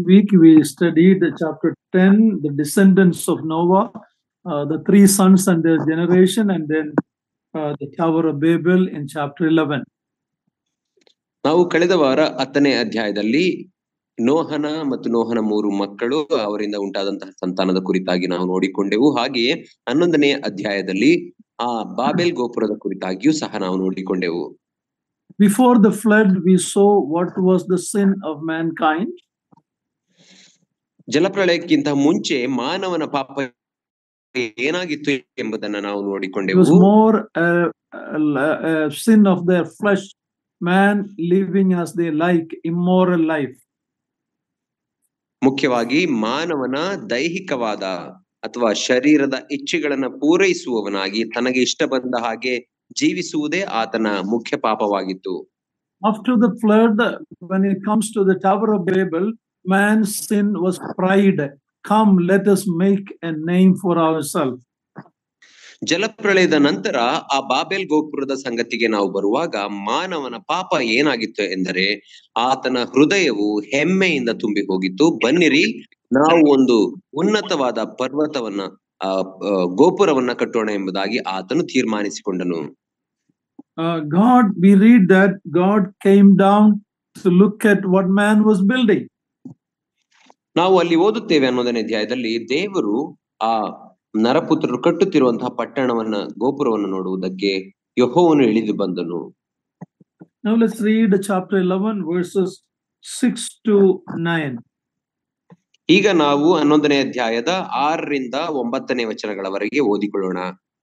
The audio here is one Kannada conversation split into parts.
week we studied chapter 10, the descendants of Noah, uh, the three sons and their generation, and then uh, the Tower of Babel in chapter 11. ನಾವು ಕಳೆದ ವಾರ ಹತ್ತನೇ ಅಧ್ಯಾಯದಲ್ಲಿ ನೋಹನ ಮತ್ತು ನೋಹನ ಮೂರು ಮಕ್ಕಳು ಅವರಿಂದ ಉಂಟಾದಂತಹ ಸಂತಾನದ ಕುರಿತಾಗಿ ನಾವು ನೋಡಿಕೊಂಡೆವು ಹಾಗೆಯೇ ಹನ್ನೊಂದನೇ ಅಧ್ಯಾಯದಲ್ಲಿ ಆ ಬಾಬೆಲ್ ಗೋಪುರದ ಕುರಿತಾಗಿಯೂ ಸಹ ನಾವು ನೋಡಿಕೊಂಡೆವು Before the flood, we saw what was the sin of mankind. ಜಲಪ್ರಳಯಕ್ಕಿಂತ ಮುಂಚೆ ಮಾನವನ ಪಾಪ ಏನಾಗಿತ್ತು ಎಂಬುದನ್ನ ನಾವು It was ನೋಡಿಕೊಂಡೆವು more uh, a, a sin of their flesh, man living as they like, immoral life. ಮುಖ್ಯವಾಗಿ ಮಾನವನ ದೈಹಿಕವಾದ ಅಥವಾ ಶರೀರದ ಇಚ್ಛೆಗಳನ್ನ ಪೂರೈಸುವವನಾಗಿ ತನಗೆ ಇಷ್ಟ ಬಂದ ಹಾಗೆ ಜೀವಿಸುವುದೇ ಆತನ ಮುಖ್ಯ ಪಾಪವಾಗಿತ್ತು After the flood, when it comes to the Tower of Babel, man's sin was pride. Come, let us make a name for ourselves. ಜಲಪ್ರಳಯದ ನಂತರ ಆ ಬಾಬೆಲ್ ಗೋಪುರದ ಸಂಗತಿಗೆ ನಾವು ಬರುವಾಗ ಮಾನವನ ಪಾಪ ಏನಾಗಿತ್ತು ಎಂದರೆ ಆತನ ಹೃದಯವು ಹೆಮ್ಮೆಯಿಂದ ತುಂಬಿ ಹೋಗಿತ್ತು ಬನ್ನಿರಿ ನಾವು ಒಂದು ಉನ್ನತವಾದ ಪರ್ವತವನ್ನ ಆ ಆ, ಗೋಪುರವನ್ನ ಕಟ್ಟೋಣ ಎಂಬುದಾಗಿ ಆತನು ತೀರ್ಮಾನಿಸಿಕೊಂಡನು Uh, God, we read that God came down to look at what man was building. ನಾವು ಅಲ್ಲಿ ಓದುತ್ತೇವೆ ಅನ್ನೋದನೇ ಅಧ್ಯಾಯದಲ್ಲಿ ದೇವರು ಆ ನರಪುತ್ರರು ಕಟ್ಟುತ್ತಿರುವಂತಹ ಪಟ್ಟಣವನ್ನ ಗೋಪುರವನ್ನು ನೋಡುವುದಕ್ಕೆ ಯಹೋವನು ಇಳಿದು ಬಂದನು Now let's read chapter 11, verses 6 to 9. ಈಗ ನಾವು ಹನ್ನೊಂದನೇ ಅಧ್ಯಾಯದ ಆರರಿಂದ ಒಂಬತ್ತನೇ ವಚನಗಳವರೆಗೆ ಓದಿಕೊಳ್ಳೋಣ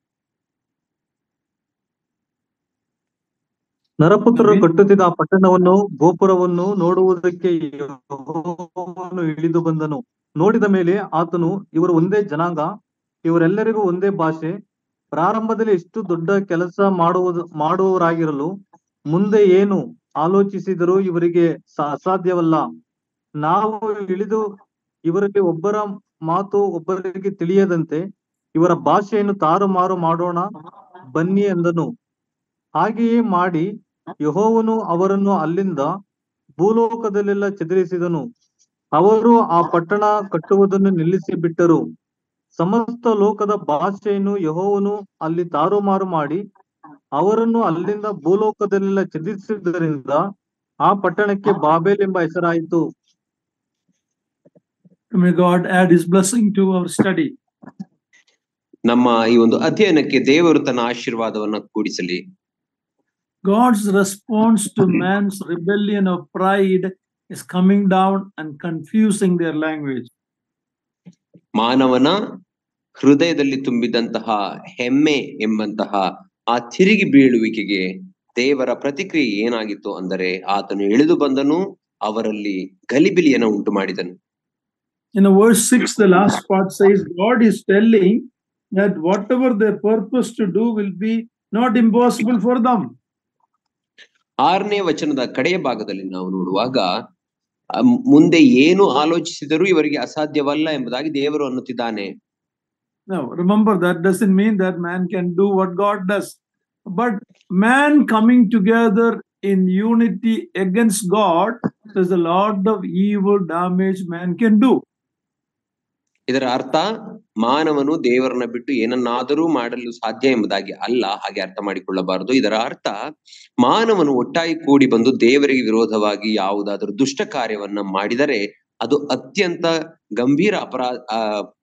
ನರಪುತ್ರರು ನವೀನ್? ಕಟ್ಟುತ್ತಿದ್ದ ಆ ಪಟ್ಟಣವನ್ನು ಗೋಪುರವನ್ನು ನೋಡುವುದಕ್ಕೆ ಯೆಹೋವನು ಇಳಿದು ಬಂದನು ನೋಡಿದ ಮೇಲೆ ಆತನು ಇವರು ಒಂದೇ ಜನಾಂಗ ಇವರೆಲ್ಲರಿಗೂ ಒಂದೇ ಭಾಷೆ ಪ್ರಾರಂಭದಲ್ಲಿ ಇಷ್ಟು ದೊಡ್ಡ ಕೆಲಸ ಮಾಡುವುದು ಮಾಡುವವರಾಗಿರಲು ಮುಂದೆ ಏನು ಆಲೋಚಿಸಿದರೂ ಇವರಿಗೆ ಸ- ಅಸಾಧ್ಯವಲ್ಲ ನಾವು ಇಳಿದು ಇವರಲ್ಲಿ ಒಬ್ಬರ ಮಾತು ಒಬ್ಬರಿಗೆ ತಿಳಿಯದಂತೆ ಇವರ ಭಾಷೆಯನ್ನು ತಾರುಮಾರು ಮಾಡೋಣ ಬನ್ನಿ ಎಂದನು ಹಾಗೆಯೇ ಮಾಡಿ ಯೆಹೋವನು ಅವರನ್ನು ಅಲ್ಲಿಂದ ಭೂಲೋಕದಲ್ಲೆಲ್ಲ ಚದುರಿಸಿದನು ಅವರು ಆ ಪಟ್ಟಣ ಕಟ್ಟುವುದನ್ನು ನಿಲ್ಲಿಸಿ ಬಿಟ್ಟರು ಸಮಸ್ತ ಲೋಕದ ಭಾಷೆಯನ್ನು ಯೆಹೋವನು ಅಲ್ಲಿ ತಾರುಮಾರು ಮಾಡಿ ಅವರನ್ನು ಅಲ್ಲಿಂದ ಭೂಲೋಕದಲ್ಲೆಲ್ಲ ಚದುರಿಸಿದ್ದರಿಂದ ಆ ಪಟ್ಟಣಕ್ಕೆ ಬಾಬೆಲ್ ಎಂಬ ಹೆಸರಾಯಿತು May God add his blessing to our study. ನಮ್ಮ ಈ ಒಂದು ಅಧ್ಯಯನಕ್ಕೆ ದೇವರು ತನ್ನ ಆಶೀರ್ವಾದವನ್ನ ಕೂಡಿಸಲಿ God's response to man's rebellion of pride is coming down and confusing their language. ಮಾನವನ ಹೃದಯದಲ್ಲಿ ತುಂಬಿದಂತಹ ಹೆಮ್ಮೆ ಎಂಬಂತಹ ಆ ತಿರುಗಿ ಬೀಳುವಿಕೆಗೆ ದೇವರ ಪ್ರತಿಕ್ರಿಯೆ ಏನಾಗಿತ್ತು ಅಂದರೆ ಆತನು ಇಳಿದು ಬಂದನು ಅವರಲ್ಲಿ ಗಲಿಬಿಲಿಯನ್ನು ಉಂಟು ಮಾಡಿದನು In a verse 6, the last part says, God is telling that whatever they purpose to do will be not impossible for them. ಆರನೇ ವಚನದ ಕಡೆಯ ಭಾಗದಲ್ಲಿ ನಾವು ನೋಡುವಾಗ ಆ, ಮುಂದೆ ಏನು ಆಲೋಚಿಸಿದರೂ ಇವರಿಗೆ ಅಸಾಧ್ಯವಲ್ಲ ಎಂಬುದಾಗಿ ದೇವರು ಅನ್ನುತ್ತಿದ್ದಾನೆ Now, remember that doesn't mean that man can do what God does. But man coming together in unity against God, there's a lot of evil damage man can do. ಇದರ ಅರ್ಥ ಮಾನವನು ದೇವರನ್ನ ಬಿಟ್ಟು ಏನನ್ನಾದರೂ ಮಾಡಲು ಸಾಧ್ಯ ಎಂಬುದಾಗಿ ಅಲ್ಲ ಹಾಗೆ ಅರ್ಥ ಮಾಡಿಕೊಳ್ಳಬಾರದು ಇದರ ಅರ್ಥ ಮಾನವನು ಒಟ್ಟಾಗಿ ಕೂಡಿ ಬಂದು ದೇವರಿಗೆ ವಿರೋಧವಾಗಿ ಯಾವುದಾದರೂ ದುಷ್ಟ ಕಾರ್ಯವನ್ನ ಮಾಡಿದರೆ ಅದು ಅತ್ಯಂತ ಗಂಭೀರ ಅಪರಾಧ ಆ,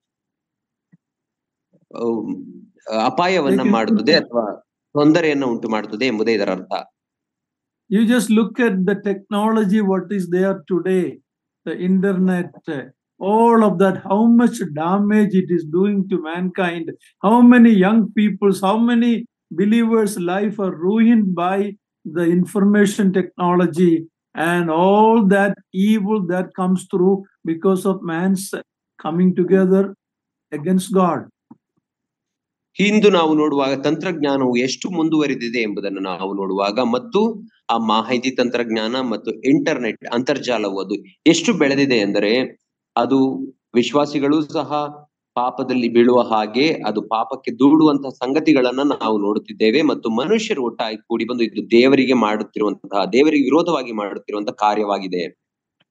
ಅಮ್, ಅಪಾಯವನ್ನ Like it- ಮಾಡುತ್ತದೆ ಅಥವಾ ತೊಂದರೆಯನ್ನ ಉಂಟು ಮಾಡುತ್ತದೆ ಎಂಬುದೇ ಇದರ ಅರ್ಥ You just look at the technology, what is there today, the internet, uh, all of that, how much damage it is doing to mankind, how many young people's, how many believers' life are ruined by the information technology and all that evil that comes through because of man's coming together against God. ಇಂದು ನಾವು ನೋಡುವಾಗ ತಂತ್ರಜ್ಞಾನವು ಎಷ್ಟು ಮುಂದುವರಿದಿದೆ ಎಂಬುದನ್ನು ನಾವು ನೋಡುವಾಗ ಮತ್ತು ಆ ಮಾಹಿತಿ ತಂತ್ರಜ್ಞಾನ ಮತ್ತು ಇಂಟರ್ನೆಟ್ ಅಂತರ್ಜಾಲವು ಅದು ಎಷ್ಟು ಬೆಳೆದಿದೆ ಎಂದರೆ ಅದು ವಿಶ್ವಾಸಿಗಳು ಸಹ ಪಾಪದಲ್ಲಿ ಬೀಳುವ ಹಾಗೆ ಅದು ಪಾಪಕ್ಕೆ ದೂಡುವಂತಹ ಸಂಗತಿಗಳನ್ನ ನಾವು ನೋಡುತ್ತಿದ್ದೇವೆ ಮತ್ತು ಮನುಷ್ಯರು ಒಟ್ಟಾಗಿ ಕೂಡಿ ಬಂದು ಇದು ದೇವರಿಗೆ ಮಾಡುತ್ತಿರುವಂತಹ ದೇವರಿಗೆ ವಿರೋಧವಾಗಿ ಮಾಡುತ್ತಿರುವಂತಹ ಕಾರ್ಯವಾಗಿದೆ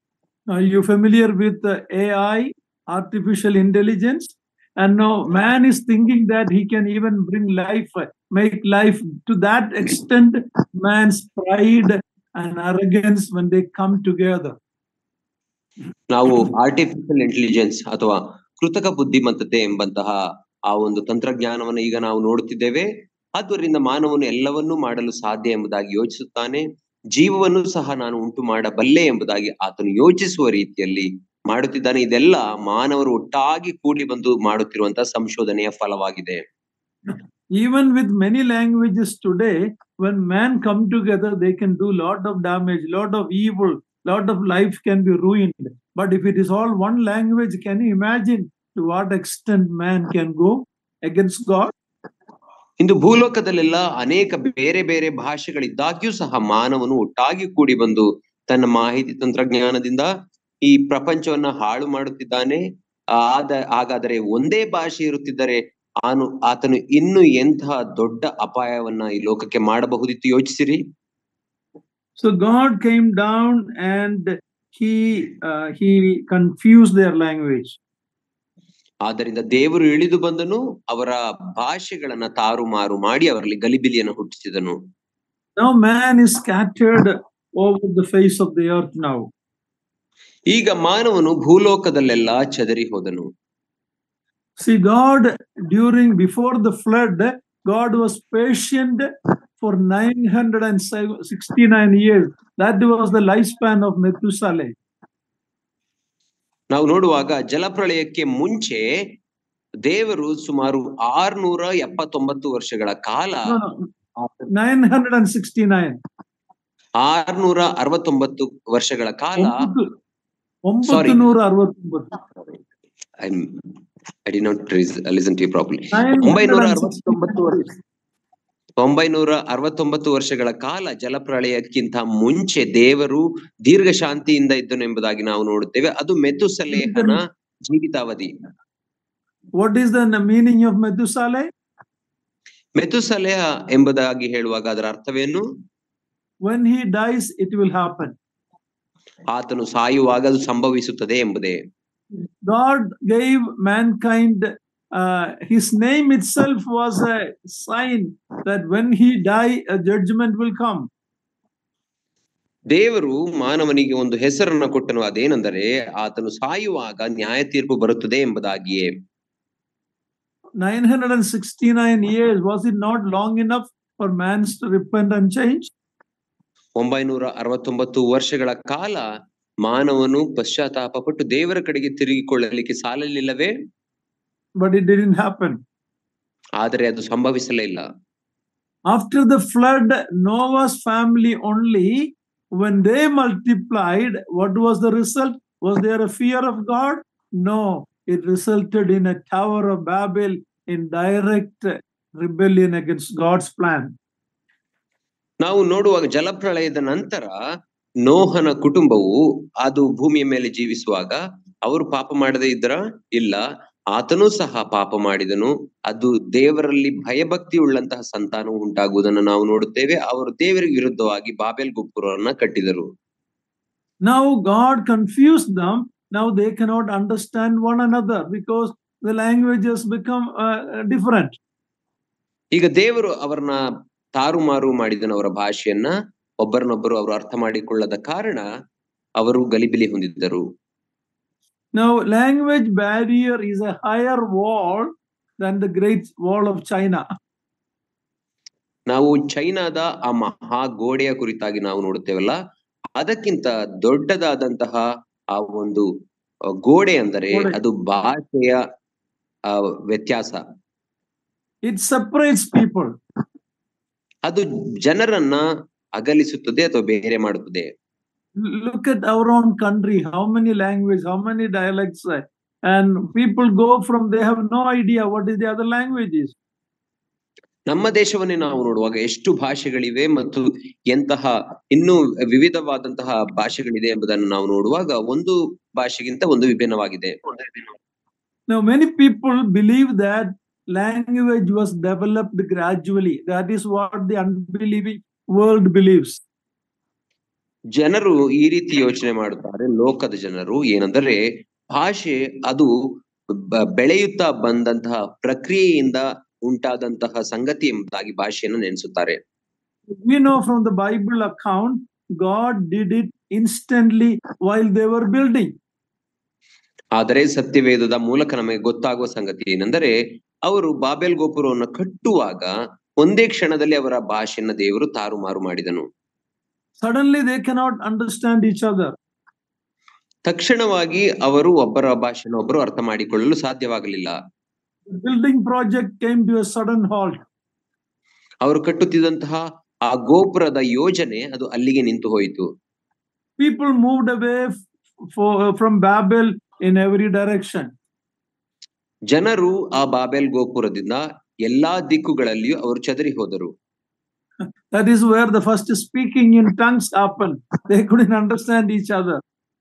Are you familiar with the AI, artificial intelligence? And now man is thinking that he can even bring life, uh, make life to that extent, man's pride and arrogance when they come together. ನಾವು ಆರ್ಟಿಫಿಷಿಯಲ್ ಇಂಟೆಲಿಜೆನ್ಸ್ ಅಥವಾ ಕೃತಕ ಬುದ್ಧಿಮತ್ತತೆ ಎಂಬಂತಹ ಆ ಒಂದು ತಂತ್ರಜ್ಞಾನವನ್ನು ಈಗ ನಾವು ನೋಡುತ್ತಿದ್ದೇವೆ ಆದ್ದರಿಂದ ಮಾನವನು ಎಲ್ಲವನ್ನೂ ಮಾಡಲು ಸಾಧ್ಯ ಎಂಬುದಾಗಿ ಯೋಚಿಸುತ್ತಾನೆ ಜೀವವನ್ನು ಸಹ ನಾನು ಉಂಟು ಮಾಡಬಲ್ಲೆ ಎಂಬುದಾಗಿ ಆತನು ಯೋಚಿಸುವ ರೀತಿಯಲ್ಲಿ ಮಾಡುತ್ತಿದ್ದಾನೆ ಇದೆಲ್ಲ ಮಾನವರು ಒಟ್ಟಾಗಿ ಕೂಡಿ ಬಂದು ಮಾಡುತ್ತಿರುವಂತಹ ಸಂಶೋಧನೆಯ ಫಲವಾಗಿದೆ Even with many languages today, when man come together, they can do lot of damage, lot of evil, lot of life can be ruined. But if it is all one language, can you imagine to what extent man can go against God? ಇಂದು ಭೂಲೋಕದಲ್ಲೆಲ್ಲ ಅನೇಕ ಬೇರೆ ಬೇರೆ ಭಾಷೆಗಳಿದ್ದಾಗ್ಯೂ ಸಹ ಮಾನವನು ಒಟ್ಟಾಗಿ ಕೂಡಿ ಬಂದು ತನ್ನ ಮಾಹಿತಿ ತಂತ್ರಜ್ಞಾನದಿಂದ ಈ ಪ್ರಪಂಚವನ್ನ ಹಾಳು ಮಾಡುತ್ತಿದ್ದಾನೆ ಆದ ಹಾಗಾದರೆ ಒಂದೇ ಭಾಷೆ ಇರುತ್ತಿದ್ದರೆ ಆನು ಆತನು ಇನ್ನು ಎಂತಹ ದೊಡ್ಡ ಅಪಾಯವನ್ನ ಈ ಲೋಕಕ್ಕೆ ಮಾಡಬಹುದಿತ್ತು ಯೋಚಿಸಿರಿ So God came down and he uh, he confused their language. ಆದ್ದರಿಂದ ದೇವರು ಇಳಿದು ಬಂದನು ಅವರ ಭಾಷೆಗಳನ್ನ ತಾರುಮಾರು ಮಾಡಿ ಅವರಲ್ಲಿ ಗಲಿಬಿಲಿಯನ್ನು ಹುಟ್ಟಿಸಿದನು Now man is scattered over the face of the earth now. ಈಗ ಮಾನವನು ಭೂಲೋಕದಲ್ಲೆಲ್ಲ ಚದರಿ ಹೋದನು See, God, during before the flood, God was patient for 969 years. That was the lifespan of Methuselah. ನಾವು ನೋಡುವಾಗ ಜಲಪ್ರಳಯಕ್ಕೆ ಮುಂಚೆ ದೇವರು ಸುಮಾರು ಆರ್ನೂರ ಎಪ್ಪತ್ತೊಂಬತ್ತು ವರ್ಷಗಳ ಕಾಲ No, no, 969. ಆರ್ನೂರ ಅರವತ್ತೊಂಬತ್ತು ವರ್ಷಗಳ ಕಾಲ ಒಂಬತ್ತು- ಒಂಬತ್ತು ಅರವತ್ತೊಂಬತ್ತು I did not listen to probably ಒಂಬೈನೂರ ಅರವತ್ತೊಂಬತ್ತು ವರ್ಷ ಒಂಬೈನೂರ ಅರವತ್ತೊಂಬತ್ತು ವರ್ಷಗಳ ಕಾಲ ಜಲಪ್ರಳಯಕ್ಕಿಂತ ಮುಂಚೆ ದೇವರು ದೀರ್ಘ ಶಾಂತಿಯಿಂದ ಇದ್ದನು ಎಂಬುದಾಗಿ ನಾವು ನೋಡುತ್ತೇವೆ ಅದು ಮೆತುಸಲೇಹನ ಜೀವಿತಾವಧಿ What is the meaning of Methuselah? ಮೆತುಸಲೇಹ ಎಂಬುದಾಗಿ ಹೇಳುವಾಗ ಅದರ ಅರ್ಥವೇನು When he dies, it will happen. ಆತನು ಸಾಯುವಾಗ ಅದು ಸಂಭವಿಸುತ್ತದೆ ಎಂಬುದೇ God gave mankind, uh, his name itself was a sign that when he die, a judgment will come. ದೇವರು ಮಾನವನಿಗೆ ಒಂದು ಹೆಸರನ್ನ ಕೊಟ್ಟನು ಅದೇನೆಂದರೆ ಆತನು ಸಾಯುವಾಗ ನ್ಯಾಯ ತೀರ್ಪು ಬರುತ್ತದೆ ಎಂಬುದಾಗಿಯೇ 969 years, was it not long enough for man to repent and change? ಒಂಬೈನೂರ ಅರವತ್ತೊಂಬತ್ತು ವರ್ಷಗಳ ಕಾಲ ಮಾನವನು ಪಶ್ಚಾತ್ತಾಪ ಪಟ್ಟು ದೇವರ ಕಡೆಗೆ ತಿರುಗಿಕೊಳ್ಳಲಿಕ್ಕೆ ಸಾಲಲಿಲ್ಲವೇ But it didn't happen. ಆದರೆ ಅದು ಸಂಭವಿಸಲೇ ಇಲ್ಲ After the flood, Noah's family only, when they multiplied, what was the result? Was there a fear of God? No, it resulted in a Tower of Babel in direct rebellion against God's plan. ನಾವು ನೋಡುವಾಗ ಜಲಪ್ರಳಯದ ನಂತರ ನೋಹನ ಕುಟುಂಬವು ಅದು ಭೂಮಿಯ ಮೇಲೆ ಜೀವಿಸುವಾಗ ಅವರು ಪಾಪ ಮಾಡದೇ ಇದ್ರ ಇಲ್ಲ ಆತನೂ ಸಹ ಪಾಪ ಮಾಡಿದನು ಅದು ದೇವರಲ್ಲಿ ಭಯಭಕ್ತಿ ಉಳ್ಳಂತಹ ಸಂತಾನವು ಉಂಟಾಗುವುದನ್ನು ನಾವು ನೋಡುತ್ತೇವೆ ಅವರು ದೇವರಿಗೆ ವಿರುದ್ಧವಾಗಿ ಬಾಬೆಲ್ ಗುಪ್ಪುರವನ್ನ ಕಟ್ಟಿದರು Now God confused them. Now they cannot understand one another because the languages become uh, different. ಈಗ ದೇವರು ಅವರನ್ನ ತಾರುಮಾರು ಮಾಡಿದನು ಅವರ ಭಾಷೆಯನ್ನ ಒಬ್ಬರನ್ನೊಬ್ಬರು ಅವರು ಅರ್ಥ ಮಾಡಿಕೊಳ್ಳದ ಕಾರಣ ಅವರು ಗಲಿಬಿಲಿ ಹೊಂದಿದ್ದರು Now, language barrier is a higher wall than the Great Wall of China. ನಾವು ಚೈನಾದ ಆ ಮಹಾ ಗೋಡೆಯ ಕುರಿತಾಗಿ ನಾವು ನೋಡುತ್ತೇವಲ್ಲ ಅದಕ್ಕಿಂತ ದೊಡ್ಡದಾದಂತಹ ಆ ಒಂದು ಆ, ಗೋಡೆ ಅಂದರೆ ಗೋಡೆ. ಅದು ಭಾಷೆಯ ಆ, ವ್ಯತ್ಯಾಸ It separates people. ಅದು ಜನರನ್ನ ಅಗಲಿಸುತ್ತದೆ ಅಥವಾ ಬೇರೆ ಮಾಡುತ್ತದೆ Look at our own country, how many languages, how many dialects, uh, and people go from, they have no idea what is the other languages. ನಮ್ಮ ದೇಶವನ್ನೇ ನಾವು ನೋಡುವಾಗ ಎಷ್ಟು ಭಾಷೆಗಳಿವೆ ಮತ್ತು ಎಂತಹ ಇನ್ನೂ ವಿವಿಧವಾದಂತಹ ಭಾಷೆಗಳಿದೆ ಎಂಬುದನ್ನು ನಾವು ನೋಡುವಾಗ ಒಂದು ಭಾಷೆಗಿಂತ ಒಂದು ವಿಭಿನ್ನವಾಗಿದೆ Now, many people believe that language was developed gradually. That is what the unbelieving world believes. ಜನರು ಈ ರೀತಿ ಯೋಚನೆ ಮಾಡುತ್ತಾರೆ ಲೋಕದ ಜನರು ಏನಂದರೆ ಭಾಷೆ ಅದು ಬ- ಬೆಳೆಯುತ್ತಾ ಬಂದಂತಹ ಪ್ರಕ್ರಿಯೆಯಿಂದ ಉಂಟಾದಂತಹ ಸಂಗತಿ ಎಂಬುದಾಗಿ ಭಾಷೆಯನ್ನು ನೆನೆಸುತ್ತಾರೆ We know from the Bible account, God did it instantly while they were building. ಆದರೆ ಸತ್ಯವೇದದ ಮೂಲಕ ನಮಗೆ ಗೊತ್ತಾಗುವ ಸಂಗತಿ ಏನೆಂದರೆ ಅವರು ಬಾಬೆಲ್ ಗೋಪುರವನ್ನು ಕಟ್ಟುವಾಗ ಒಂದೇ ಕ್ಷಣದಲ್ಲಿ ಅವರ ಭಾಷೆಯನ್ನ ದೇವರು ತಾರುಮಾರು ಮಾಡಿದನು Suddenly they cannot understand each other. ತಕ್ಷಣವಾಗಿ ಅವರು ಒಬ್ಬರ ಭಾಷೆಯನ್ನು ಒಬ್ಬರು ಅರ್ಥ ಮಾಡಿಕೊಳ್ಳಲು ಸಾಧ್ಯವಾಗಲಿಲ್ಲ The building project came to a sudden halt. ಅವರು ಕಟ್ಟುತ್ತಿದ್ದಂತಹ ಆ ಗೋಪುರದ ಯೋಜನೆ ಅದು ಅಲ್ಲಿಗೆ ನಿಂತು ಹೋಯಿತು People moved away f- for, from Babel in every direction. ಜನರು ಆ ಬಾಬೆಲ್ ಗೋಪುರದಿಂದ ಎಲ್ಲಾ ದಿಕ್ಕುಗಳಲ್ಲಿಯೂ ಅವರು ಚದರಿ ಹೋದರು That is where the first speaking in tongues happened. They couldn't understand each other.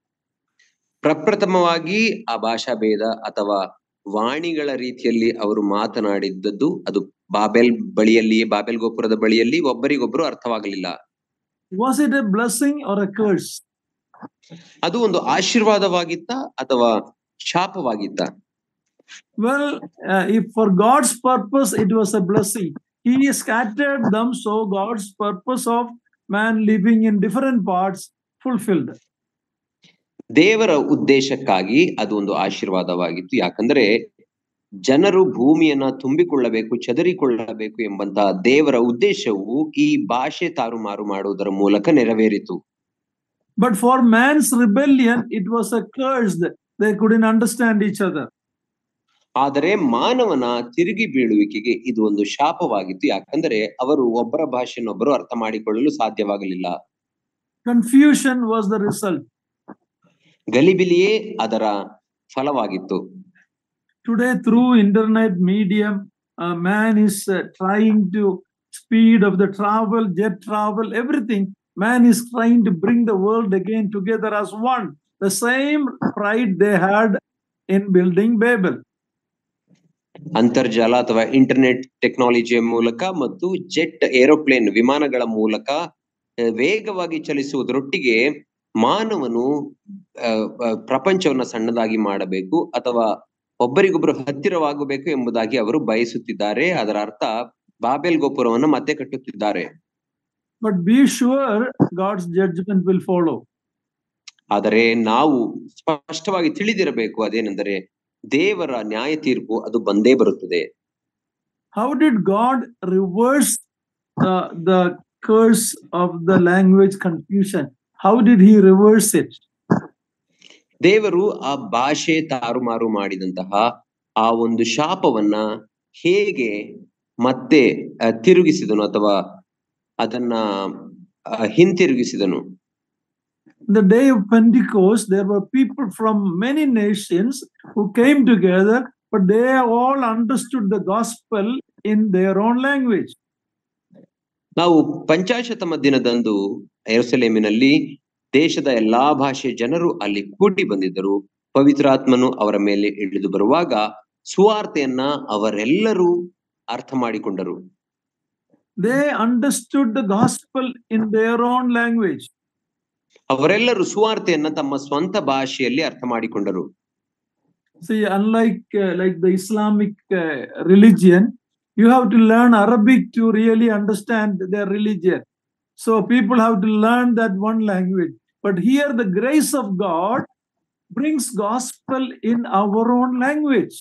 ಪ್ರಪ್ರಥಮವಾಗಿ ಆ ಭಾಷಾ ಭೇದ ಅಥವಾ ವಾಣಿಗಳ ರೀತಿಯಲ್ಲಿ ಅವರು ಮಾತನಾಡಿದ್ದದ್ದು ಅದು ಬಾಬೆಲ್ ಬಳಿಯಲ್ಲಿಯೇ ಬಾಬೆಲ್ ಗೋಪುರದ ಬಳಿಯಲ್ಲಿ ಒಬ್ಬರಿಗೊಬ್ಬರು ಅರ್ಥವಾಗಲಿಲ್ಲ Was it a blessing or a curse? ಅದು ಒಂದು ಆಶೀರ್ವಾದವಾಗಿತ್ತ ಅಥವಾ ಶಾಪವಾಗಿತ್ತ Well, uh, if for God's purpose it was a blessing, He scattered them so God's purpose of man living in different parts fulfilled. ದೇವರ ಉದ್ದೇಶಕ್ಕಾಗಿ ಅದು ಒಂದು ಆಶೀರ್ವಾದವಾಗಿತ್ತು ಯಾಕಂದ್ರೆ ಜನರು ಭೂಮಿಯನ್ನ ತುಂಬಿಕೊಳ್ಳಬೇಕು ಚದರಿಕೊಳ್ಳಬೇಕು ಎಂಬಂತಹ ದೇವರ ಉದ್ದೇಶವು ಈ ಭಾಷೆ ತಾರುಮಾರು ಮಾಡುವುದರ ಮೂಲಕ ನೆರವೇರಿತು But for man's rebellion, it was a curse. that They couldn't understand each other. ಆದರೆ ಮಾನವನ ತಿರುಗಿ ಬೀಳುವಿಕೆಗೆ ಇದು ಒಂದು ಶಾಪವಾಗಿತ್ತು ಯಾಕಂದ್ರೆ ಅವರು ಒಬ್ಬರ ಭಾಷೆಯನ್ನೊಬ್ಬರು ಅರ್ಥ ಮಾಡಿಕೊಳ್ಳಲು ಸಾಧ್ಯವಾಗಲಿಲ್ಲ Confusion was the result. ಗಲಿಬಿಲಿಯೇ ಅದರ ಫಲವಾಗಿತ್ತು Today, through internet medium, uh, man is uh, trying to speed of the travel, jet travel, everything. Man is trying to bring the world again together as one. The same pride they had in building Babel. ಅಂತರ್ಜಾಲ ಅಥವಾ ಇಂಟರ್ನೆಟ್ ಟೆಕ್ನಾಲಜಿಯ ಮೂಲಕ ಮತ್ತು ಜೆಟ್ ಏರೋಪ್ಲೇನ್ ವಿಮಾನಗಳ ಮೂಲಕ ಆ, ವೇಗವಾಗಿ ಚಲಿಸುವುದರೊಟ್ಟಿಗೆ ಮಾನವನು ಆ, ಆ, ಪ್ರಪಂಚವನ್ನ ಸಣ್ಣದಾಗಿ ಮಾಡಬೇಕು ಅಥವಾ ಒಬ್ಬರಿಗೊಬ್ಬರು ಹತ್ತಿರವಾಗಬೇಕು ಎಂಬುದಾಗಿ ಅವರು ಬಯಸುತ್ತಿದ್ದಾರೆ ಅದರ ಅರ್ಥ ಬಾಬೆಲ್ ಗೋಪುರವನ್ನು ಮತ್ತೆ ಕಟ್ಟುತ್ತಿದ್ದಾರೆ But be sure God's judgment will follow. ಆದರೆ ನಾವು ಸ್ಪಷ್ಟವಾಗಿ ತಿಳಿದಿರಬೇಕು ಅದೇನೆಂದರೆ ದೇವರ ನ್ಯಾಯ ತೀರ್ಪು ಅದು ಬಂದೇ ಬರುತ್ತದೆ How did God reverse uh, the curse of the language confusion? How did He reverse it? ದೇವರು ಆ ಭಾಷೆ ತಾರುಮಾರು ಮಾಡಿದಂತಹ ಆ ಒಂದು ಶಾಪವನ್ನ ಹೇಗೆ ಮತ್ತೆ ಆ, ತಿರುಗಿಸಿದನು ಅಥವಾ ಅದನ್ನ ಆ, ಹಿಂತಿರುಗಿಸಿದನು the day of Pentecost, there were people from many nations who came together, but they all understood the gospel in their own language. ನಾವು ಪಂಚಾಶತಮ ದಿನದಂದು ಯೆರೂಸಲೇಮಿನಲ್ಲಿ ದೇಶದ ಎಲ್ಲಾ ಭಾಷೆ ಜನರು ಅಲ್ಲಿ ಕೂಡಿ ಬಂದಿದ್ದರು ಪವಿತ್ರಾತ್ಮನು ಅವರ ಮೇಲೆ ಇಳಿದು ಬರುವಾಗ ಸುವಾರ್ತೆಯನ್ನ ಅವರೆಲ್ಲರೂ ಅರ್ಥ ಮಾಡಿಕೊಂಡರು They understood the gospel in their own language. ಅವರೆಲ್ಲರೂ ಸುವಾರ್ತೆಯನ್ನ ತಮ್ಮ ಸ್ವಂತ ಭಾಷೆಯಲ್ಲಿ ಅರ್ಥ ಮಾಡಿಕೊಂಡರು See, unlike uh, like the Islamic uh, religion, you have to learn Arabic to really understand their religion. So people have to learn that one language. But here, the grace of God brings gospel in our own language.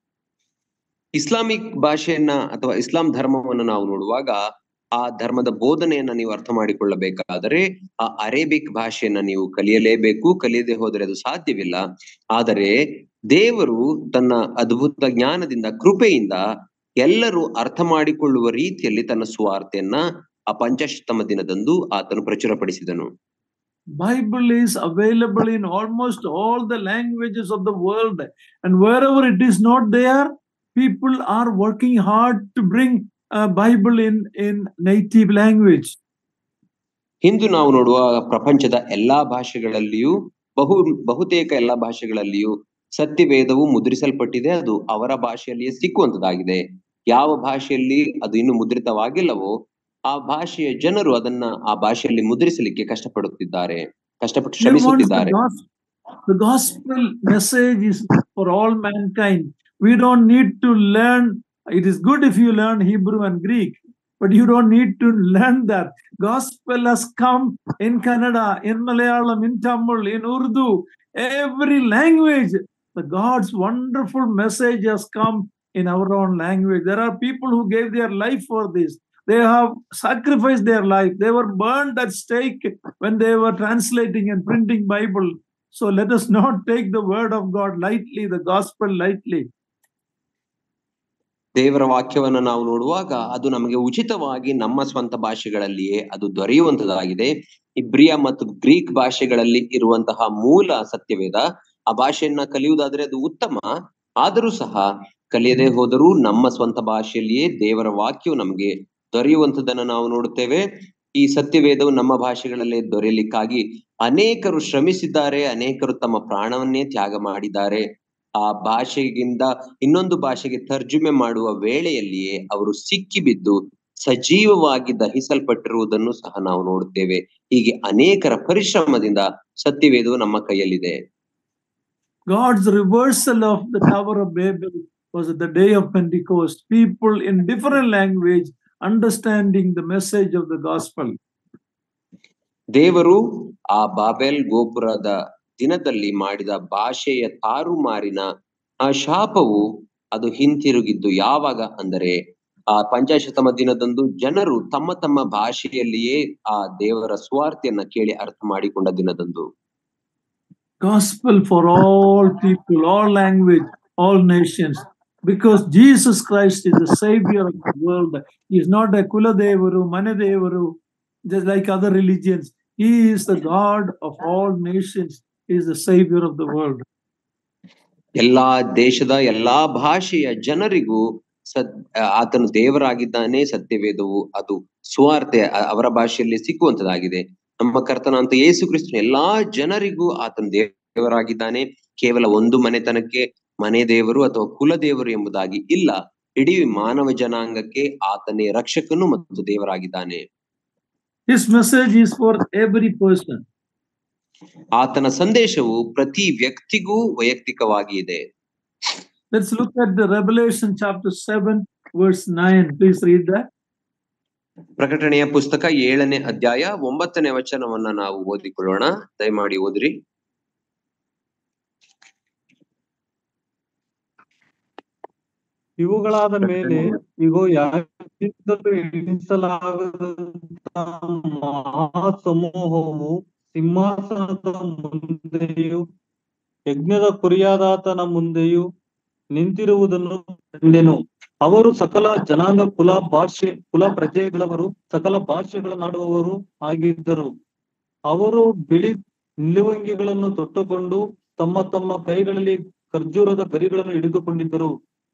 Islamic ಭಾಷೆಯನ್ನ ಅಥವಾ ಇಸ್ಲಾಂ ಧರ್ಮವನ್ನು ನಾವು ನೋಡುವಾಗ ಆ ಧರ್ಮದ ಬೋಧನೆಯನ್ನ ನೀವು ಅರ್ಥ ಮಾಡಿಕೊಳ್ಳಬೇಕಾದರೆ ಆ ಅರೇಬಿಕ್ ಭಾಷೆಯನ್ನ ನೀವು ಕಲಿಯಲೇಬೇಕು ಕಲಿಯದೆ ಹೋದರೆ ಅದು ಸಾಧ್ಯವಿಲ್ಲ ಆದರೆ ದೇವರು ತನ್ನ ಅದ್ಭುತ ಜ್ಞಾನದಿಂದ ಕೃಪೆಯಿಂದ ಎಲ್ಲರೂ ಅರ್ಥ ಮಾಡಿಕೊಳ್ಳುವ ರೀತಿಯಲ್ಲಿ ತನ್ನ ಸುವಾರ್ತೆಯನ್ನ ಆ ಪಂಚಾಶತಮ ದಿನದಂದು ಆತನು ಪ್ರಚುರಪಡಿಸಿದನು Bible is available in almost all the languages of the world. And wherever it is not there, people are working hard to bring a Bible in, in native language. ಇಂದು ನಾವು ನೋಡುವ ಪ್ರಪಂಚದ ಎಲ್ಲಾ ಭಾಷೆಗಳಲ್ಲಿಯೂ ಬಹು ಬಹುತೇಕ ಎಲ್ಲಾ ಭಾಷೆಗಳಲ್ಲಿಯೂ ಸತ್ಯವೇದವು ಮುದ್ರಿಸಲ್ಪಟ್ಟಿದೆ ಅದು ಅವರ ಭಾಷೆಯಲ್ಲಿಯೇ ಸಿಕ್ಕುವಂತದಾಗಿದೆ ಯಾವ ಭಾಷೆಯಲ್ಲಿ ಅದು ಇನ್ನು ಮುದ್ರಿತವಾಗಿಲ್ಲವೋ ಆ ಭಾಷೆಯ ಜನರು ಅದನ್ನ ಆ ಭಾಷೆಯಲ್ಲಿ ಮುದ್ರಿಸಲಿಕ್ಕೆ ಕಷ್ಟಪಡುತ್ತಿದ್ದಾರೆ ಕಷ್ಟಪಟ್ಟು He wants the ಶ್ರಮಿಸುತ್ತಿದ್ದಾರೆ gospel. The gospel message is for all mankind. We don't need to learn. It is good if you learn Hebrew and Greek, but you don't need to learn that. Gospel has come in Kannada, in Malayalam, in Tamil, in Urdu, every language. The God's wonderful message has come in our own language. There are people who gave their life for this. They have sacrificed their life. They were burned at stake when they were translating and printing Bible. So let us not take the word of God lightly, the gospel lightly. ದೇವರ ವಾಕ್ಯವನ್ನ ನಾವು ನೋಡುವಾಗ ಅದು ನಮಗೆ ಉಚಿತವಾಗಿ ನಮ್ಮ ಸ್ವಂತ ಭಾಷೆಗಳಲ್ಲಿಯೇ ಅದು ದೊರೆಯುವಂತದಾಗಿದೆ ಇಬ್ರಿಯ ಮತ್ತು ಗ್ರೀಕ್ ಭಾಷೆಗಳಲ್ಲಿ ಇರುವಂತಹ ಮೂಲ ಸತ್ಯವೇದ ಆ ಭಾಷೆಯನ್ನ ಕಲಿಯುವುದಾದ್ರೆ ಅದು ಉತ್ತಮ ಆದರೂ ಸಹ ಕಲಿಯದೆ ಹೋದರೂ ನಮ್ಮ ಸ್ವಂತ ಭಾಷೆಯಲ್ಲಿಯೇ ದೇವರ ವಾಕ್ಯವು ನಮಗೆ ದೊರೆಯುವಂತದನ್ನ ನಾವು ನೋಡುತ್ತೇವೆ ಈ ಸತ್ಯವೇದವು ನಮ್ಮ ಭಾಷೆಗಳಲ್ಲೇ ದೊರೆಯಲಿಕ್ಕಾಗಿ ಅನೇಕರು ಶ್ರಮಿಸಿದ್ದಾರೆ ಅನೇಕರು ತಮ್ಮ ಪ್ರಾಣವನ್ನೇ ತ್ಯಾಗ ಮಾಡಿದ್ದಾರೆ ಆ ಭಾಷೆಗಿಂದ ಇನ್ನೊಂದು ಭಾಷೆಗೆ ತರ್ಜುಮೆ ಮಾಡುವ ವೇಳೆಯಲ್ಲಿಯೇ ಅವರು ಸಿಕ್ಕಿ ಬಿದ್ದು ಸಜೀವವಾಗಿ ದಹಿಸಲ್ಪಟ್ಟಿರುವುದನ್ನು ಸಹ ನಾವು ನೋಡುತ್ತೇವೆ ಹೀಗೆ ಅನೇಕರ ಪರಿಶ್ರಮದಿಂದ ಸತ್ಯವೇದವು ನಮ್ಮ ಕೈಯಲ್ಲಿದೆ God's reversal of the Tower of Babel was at the day of Pentecost. People in different language understanding the message of the gospel. ದೇವರು ಆ ಬಾಬೆಲ್ ಗೋಪುರದ ದಿನದಲ್ಲಿ ಮಾಡಿದ ಭಾಷೆಯ ತಾರುಮಾರಿನ ಆ ಶಾಪವು ಅದು ಹಿಂತಿರುಗಿದ್ದು ಯಾವಾಗ ಅಂದರೆ ಆ ಪಂಚಾಶತಮ ದಿನದಂದು ಜನರು ತಮ್ಮ ತಮ್ಮ ಭಾಷೆಯಲ್ಲಿಯೇ ಆ ದೇವರ ಸ್ವಾರ್ಥಿಯನ್ನ ಕೇಳಿ ಅರ್ಥ ಮಾಡಿಕೊಂಡ ದಿನದಂದು Gospel for all people, all language, all nations. Because Jesus Christ is the Savior of the world. He is not a Kuladevaru, Manadevaru, just like other religions. He is the God of all nations. He is the Savior of the world. ಎಲ್ಲಾ ದೇಶದ ಎಲ್ಲಾ ಭಾಷೆಯ ಜನರಿಗೂ ಸದ್ ಆತನು ದೇವರಾಗಿದ್ದಾನೆ ಸತ್ಯವೇದವು ಅದು ಸುವಾರ್ತೆ ಅ- ಅವರ ಭಾಷೆಯಲ್ಲಿ ಸಿಕ್ಕುವಂತದಾಗಿದೆ ನಮ್ಮ ಕರ್ತನಾಂತ ಯೇಸು ಕ್ರಿಸ್ತನು ಎಲ್ಲಾ ಜನರಿಗೂ ಆತನು ದೇವರಾಗಿದ್ದಾನೆ ಕೇವಲ ಒಂದು ಮನೆತನಕ್ಕೆ ಮನೆ ದೇವರು ಅಥವಾ ಕುಲ ದೇವರು ಎಂಬುದಾಗಿ ಇಲ್ಲ ಇಡೀ ಮಾನವ ಜನಾಂಗಕ್ಕೆ ಆತನೇ ರಕ್ಷಕನು ಮತ್ತು ದೇವರಾಗಿದ್ದಾನೆ His message is for every person. ಆತನ ಸಂದೇಶವು ಪ್ರತಿ ವ್ಯಕ್ತಿಗೂ ವೈಯಕ್ತಿಕವಾಗಿ ಇದೆ Let's look at the Revelation chapter 7, verse 9. Please read that. ಪ್ರಕಟಣೆಯ ಪುಸ್ತಕ ಏಳನೇ ಅಧ್ಯಾಯ ಒಂಬತ್ತನೇ ವಚನವನ್ನ ನಾವು ಓದಿಕೊಳ್ಳೋಣ ದಯಮಾಡಿ ಓದಿರಿ ಇವುಗಳಾದ ಮೇಲೆ ಇಗೋ ಯಾರಿಂದಲೂ ಎಣಿಸಲಾಗದಂತ ಮಹಾಸಮೂಹವು ಸಿಂಹಾಸನದ ಮುಂದೆಯೂ ಯಜ್ಞದ ಕುರಿಯಾದಾತನ ಮುಂದೆಯೂ ನಿಂತಿರುವುದನ್ನು ಕಂಡೆನು ಅವರು ಸಕಲ ಜನಾಂಗ ಕುಲ ಭಾಷೆ ಕುಲ ಪ್ರಜೆಗಳವರು ಸಕಲ ಭಾಷೆಗಳನ್ನಾಡುವವರು ಆಗಿದ್ದರು ಅವರು ಬಿಳಿ ನಿಲುವಂಗಿಗಳನ್ನು ತೊಟ್ಟುಕೊಂಡು ತಮ್ಮ ತಮ್ಮ ಕೈಗಳಲ್ಲಿ ಖರ್ಜೂರದ ಗರಿಗಳನ್ನು ಹಿಡಿದುಕೊಂಡಿದ್ದರು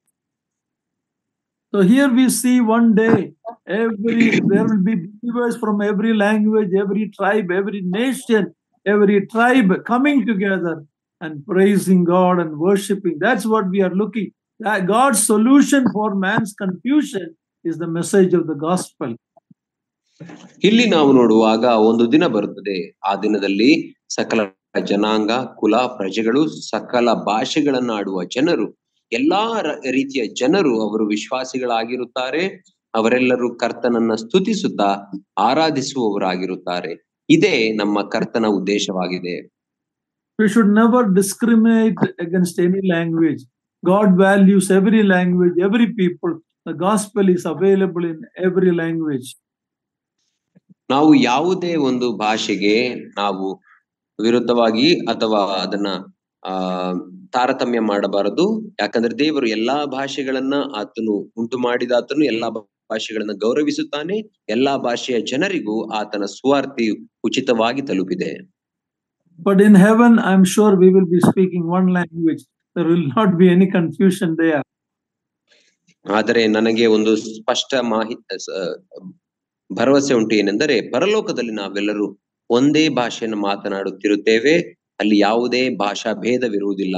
So here we see one day every there will be believers from every language, every tribe, every nation, every tribe coming together and praising God and worshiping. That's what we are looking. That God's solution for man's confusion is the message of the gospel. ಇಲ್ಲಿ ನಾವು ನೋಡುವಾಗ ಒಂದು ದಿನ ಬರುತ್ತದೆ ಆ ದಿನದಲ್ಲಿ ಸಕಲ ಜನಾಂಗ ಕುಲ ಪ್ರಜೆಗಳು ಸಕಲ ಭಾಷೆಗಳನ್ನಾಡುವ ಜನರು ಎಲ್ಲಾ ರ- ರೀತಿಯ ಜನರು ಅವರು ವಿಶ್ವಾಸಿಗಳಾಗಿರುತ್ತಾರೆ ಅವರೆಲ್ಲರೂ ಕರ್ತನನ್ನ ಸ್ತುತಿಸುತ್ತಾ ಆರಾಧಿಸುವವರಾಗಿರುತ್ತಾರೆ ಇದೇ ನಮ್ಮ ಕರ್ತನ ಉದ್ದೇಶವಾಗಿದೆ We should never discriminate against any language. God values every language, every people. The gospel is available in every language. ನಾವು ಯಾವುದೇ ಒಂದು ಭಾಷೆಗೆ ನಾವು ವಿರುದ್ಧವಾಗಿ ಅಥವಾ ಅದನ್ನ ಆ ತಾರತಮ್ಯ ಮಾಡಬಾರದು ಯಾಕಂದ್ರೆ ದೇವರು ಎಲ್ಲಾ ಭಾಷೆಗಳನ್ನ ಆತನು ಉಂಟು ಮಾಡಿದ ಆತನು ಎಲ್ಲಾ ಭಾಷೆಗಳನ್ನ ಗೌರವಿಸುತ್ತಾನೆ ಎಲ್ಲಾ ಭಾಷೆಯ ಜನರಿಗೂ ಆತನ ಸುವಾರ್ತಿ ಉಚಿತವಾಗಿ ತಲುಪಿದೆ But in heaven, I'm sure we will be speaking one language. There will not be any confusion there. ಆದರೆ ನನಗೆ ಒಂದು ಸ್ಪಷ್ಟ ಮಾಹಿ ಸ- ಭರವಸೆ ಉಂಟು ಏನೆಂದರೆ ಪರಲೋಕದಲ್ಲಿ ನಾವೆಲ್ಲರೂ ಒಂದೇ ಭಾಷೆಯನ್ನು ಮಾತನಾಡುತ್ತಿರುತ್ತೇವೆ ಅಲ್ಲಿ ಯಾವುದೇ ಭಾಷಾ ಭೇದವಿರುವುದಿಲ್ಲ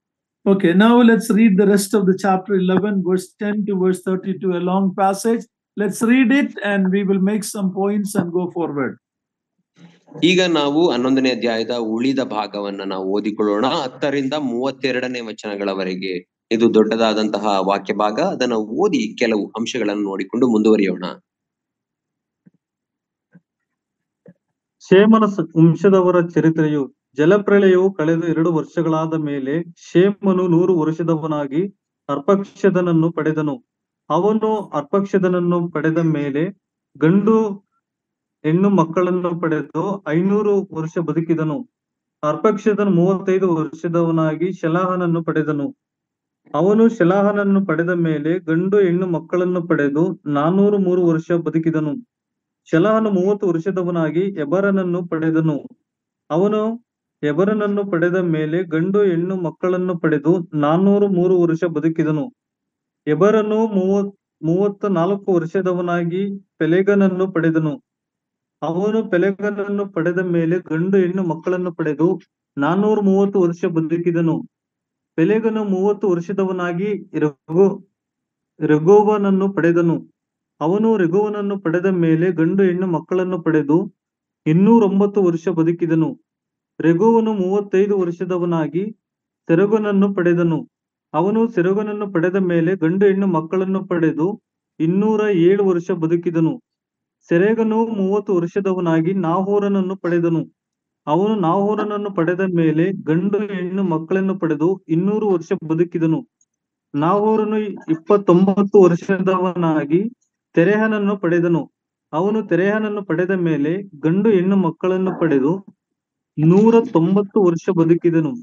Okay, now let's read the rest of the chapter 11, verse 10 to verse 32, a long passage. Let's read it and we will make some points and go forward. ಈಗ ನಾವು ಹನ್ನೊಂದನೇ ಅಧ್ಯಾಯದ ಉಳಿದ ಭಾಗವನ್ನ ನಾವು ಓದಿಕೊಳ್ಳೋಣ ಹತ್ತರಿಂದ ಮೂವತ್ತೆರಡನೇ ವಚನಗಳವರೆಗೆ ಇದು ದೊಡ್ಡದಾದಂತಹ ವಾಕ್ಯ ಭಾಗ ಅದನ್ನ ಓದಿ ಕೆಲವು ಅಂಶಗಳನ್ನು ನೋಡಿಕೊಂಡು ಮುಂದುವರಿಯೋಣ ಶೇಮನ ಸ- ವಂಶದವರ ಚರಿತ್ರೆಯು ಜಲಪ್ರಳಯವು ಕಳೆದ ಎರಡು ವರ್ಷಗಳಾದ ಮೇಲೆ ಶೇಮನು ನೂರು ವರ್ಷದವನಾಗಿ ಅರ್ಪಕ್ಷದನನ್ನು ಪಡೆದನು ಅವನು ಅರ್ಪಕ್ಷದನನ್ನು ಪಡೆದ ಮೇಲೆ ಗಂಡು ಹೆಣ್ಣು ಮಕ್ಕಳನ್ನು ಪಡೆದು ಐನೂರು ವರ್ಷ ಬದುಕಿದನು ಅರ್ಪಕ್ಷದನು ಮೂವತ್ತೈದು ವರ್ಷದವನಾಗಿ ಶಲಾಹನನ್ನು ಪಡೆದನು ಅವನು ಶಲಾಹನನ್ನು ಪಡೆದ ಮೇಲೆ ಗಂಡು ಹೆಣ್ಣು ಮಕ್ಕಳನ್ನು ಪಡೆದು ನಾನೂರು ಮೂರು ವರ್ಷ ಬದುಕಿದನು ಶಲಾಹನು ಮೂವತ್ತು ವರ್ಷದವನಾಗಿ ಎಬರನನ್ನು ಪಡೆದನು ಅವನು ಎಬರನನ್ನು ಪಡೆದ ಮೇಲೆ ಗಂಡು ಹೆಣ್ಣು ಮಕ್ಕಳನ್ನು ಪಡೆದು ನಾನ್ನೂರು ಮೂರು ವರ್ಷ ಬದುಕಿದನು ಎಬರನು ಮೂವತ್ ಮೂವತ್ತ ನಾಲ್ಕು ವರ್ಷದವನಾಗಿ ಪೆಲೆಗನನ್ನು ಪಡೆದನು ಅವನು ಪೆಲೆಗನನ್ನು ಪಡೆದ ಮೇಲೆ ಗಂಡು ಹೆಣ್ಣು ಮಕ್ಕಳನ್ನು ಪಡೆದು ನಾನ್ನೂರು ಮೂವತ್ತು ವರ್ಷ ಬದುಕಿದನು ಪೆಲೆಗನು ಮೂವತ್ತು ವರ್ಷದವನಾಗಿ ರಘು ರಘೋವನನ್ನು ಪಡೆದನು ಅವನು ರಘುವನನ್ನು ಪಡೆದ ಮೇಲೆ ಗಂಡು ಹೆಣ್ಣು ಮಕ್ಕಳನ್ನು ಪಡೆದು ಇನ್ನೂರೊಂಬತ್ತು ವರ್ಷ ಬದುಕಿದನು ರಘುವನು ಮೂವತ್ತೈದು ವರ್ಷದವನಾಗಿ ಸೆರಗನನ್ನು ಪಡೆದನು ಅವನು ಸೆರಗನನ್ನು ಪಡೆದ ಮೇಲೆ ಗಂಡು ಹೆಣ್ಣು ಮಕ್ಕಳನ್ನು ಪಡೆದು ಇನ್ನೂರ ಏಳು ವರ್ಷ ಬದುಕಿದನು ಸೆರೆಗನು ಮೂವತ್ತು ವರ್ಷದವನಾಗಿ ನಾಹೋರನನ್ನು ಪಡೆದನು ಅವನು ನಾಹೋರನನ್ನು ಪಡೆದ ಮೇಲೆ ಗಂಡು ಹೆಣ್ಣು ಮಕ್ಕಳನ್ನು ಪಡೆದು ಇನ್ನೂರು ವರ್ಷ ಬದುಕಿದನು ನಾಹೋರನು ಇಪ್ಪತ್ತೊಂಬತ್ತು ವರ್ಷದವನಾಗಿ ತೆರೆಹನನ್ನು ಪಡೆದನು ಅವನು ತೆರೆಹನನ್ನು ಪಡೆದ ಮೇಲೆ ಗಂಡು ಹೆಣ್ಣು ಮಕ್ಕಳನ್ನು ಪಡೆದು ನೂರ ತೊಂಬತ್ತು ವರ್ಷ ಬದುಕಿದನು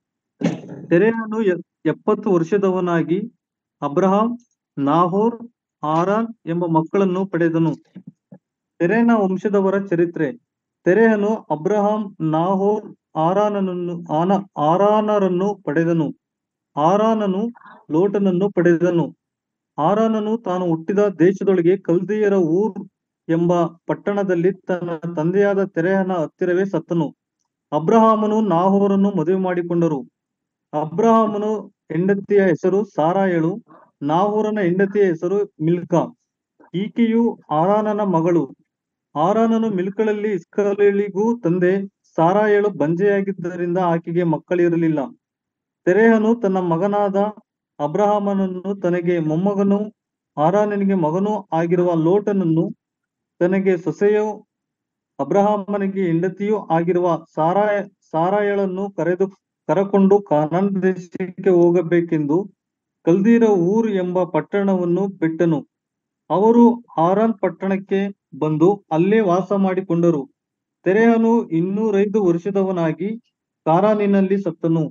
ತೆರೆಹನು ಎ- ಎಪ್ಪತ್ತು ವರ್ಷದವನಾಗಿ ಅಬ್ರಹಾಂ ನಾಹೋರ್ ಆರಾನ್ ಎಂಬ ಮಕ್ಕಳನ್ನು ಪಡೆದನು ತೆರೆಹನ ವಂಶದವರ ಚರಿತ್ರೆ ತೆರೆಹನು ಅಬ್ರಹಾಂ ನಾಹೋರ್ ಆರಾನನನ್ನು ಆನ ಆರಾನರನ್ನು ಪಡೆದನು ಆರಾನನು ಲೋಟನನ್ನು ಪಡೆದನು ಆರಾನನು ತಾನು ಹುಟ್ಟಿದ ದೇಶದೊಳಗೆ ಕಲ್ದೀಯರ ಊರ್ ಎಂಬ ಪಟ್ಟಣದಲ್ಲಿ ತನ್ನ ತಂದೆಯಾದ ತೆರೆಹನ ಹತ್ತಿರವೇ ಸತ್ತನು ಅಬ್ರಹಾಮನು ನಾಹೋರನ್ನು ಮದುವೆ ಮಾಡಿಕೊಂಡರು ಅಬ್ರಹಾಮನು ಹೆಂಡತಿಯ ಹೆಸರು ಸಾರಾಯಳು ನಾಹೋರನ ಹೆಂಡತಿಯ ಹೆಸರು ಮಿಲ್ಕಾ ಈಕೆಯು ಆರಾನನ ಮಗಳು ಆರಾನನು ಮಿಲ್ಕಳಲ್ಲಿ ಇಸ್ಕಲಿಗೂ ತಂದೆ ಸಾರಾಯಳು ಬಂಜೆಯಾಗಿದ್ದರಿಂದ ಆಕೆಗೆ ಮಕ್ಕಳಿರಲಿಲ್ಲ ತೆರೆಹನು ತನ್ನ ಮಗನಾದ ಅಬ್ರಹಾಮನನ್ನು ತನಗೆ ಮೊಮ್ಮಗನೂ ಆರಾನನಿಗೆ ಮಗನೂ ಆಗಿರುವ ಲೋಟನನ್ನು ತನಗೆ ಸೊಸೆಯು ಅಬ್ರಹಾಮನಿಗೆ ಹೆಂಡತಿಯೂ ಆಗಿರುವ ಸಾರಾಯ ಸಾರಾಯಳನ್ನು ಕರೆದು ಕರಕೊಂಡು ಕಾನಾನ್ ದೇಶಕ್ಕೆ ಹೋಗಬೇಕೆಂದು ಕಲ್ದೀರ ಊರ್ ಎಂಬ ಪಟ್ಟಣವನ್ನು ಬಿಟ್ಟನು ಅವರು ಆರಾನ್ ಪಟ್ಟಣಕ್ಕೆ ಬಂದು ಅಲ್ಲೇ ವಾಸ ಮಾಡಿಕೊಂಡರು ತೆರೆಹನು ಇನ್ನೂರೈದು ವರ್ಷದವನಾಗಿ ಕಾರಾನಿನಲ್ಲಿ ಸತ್ತನು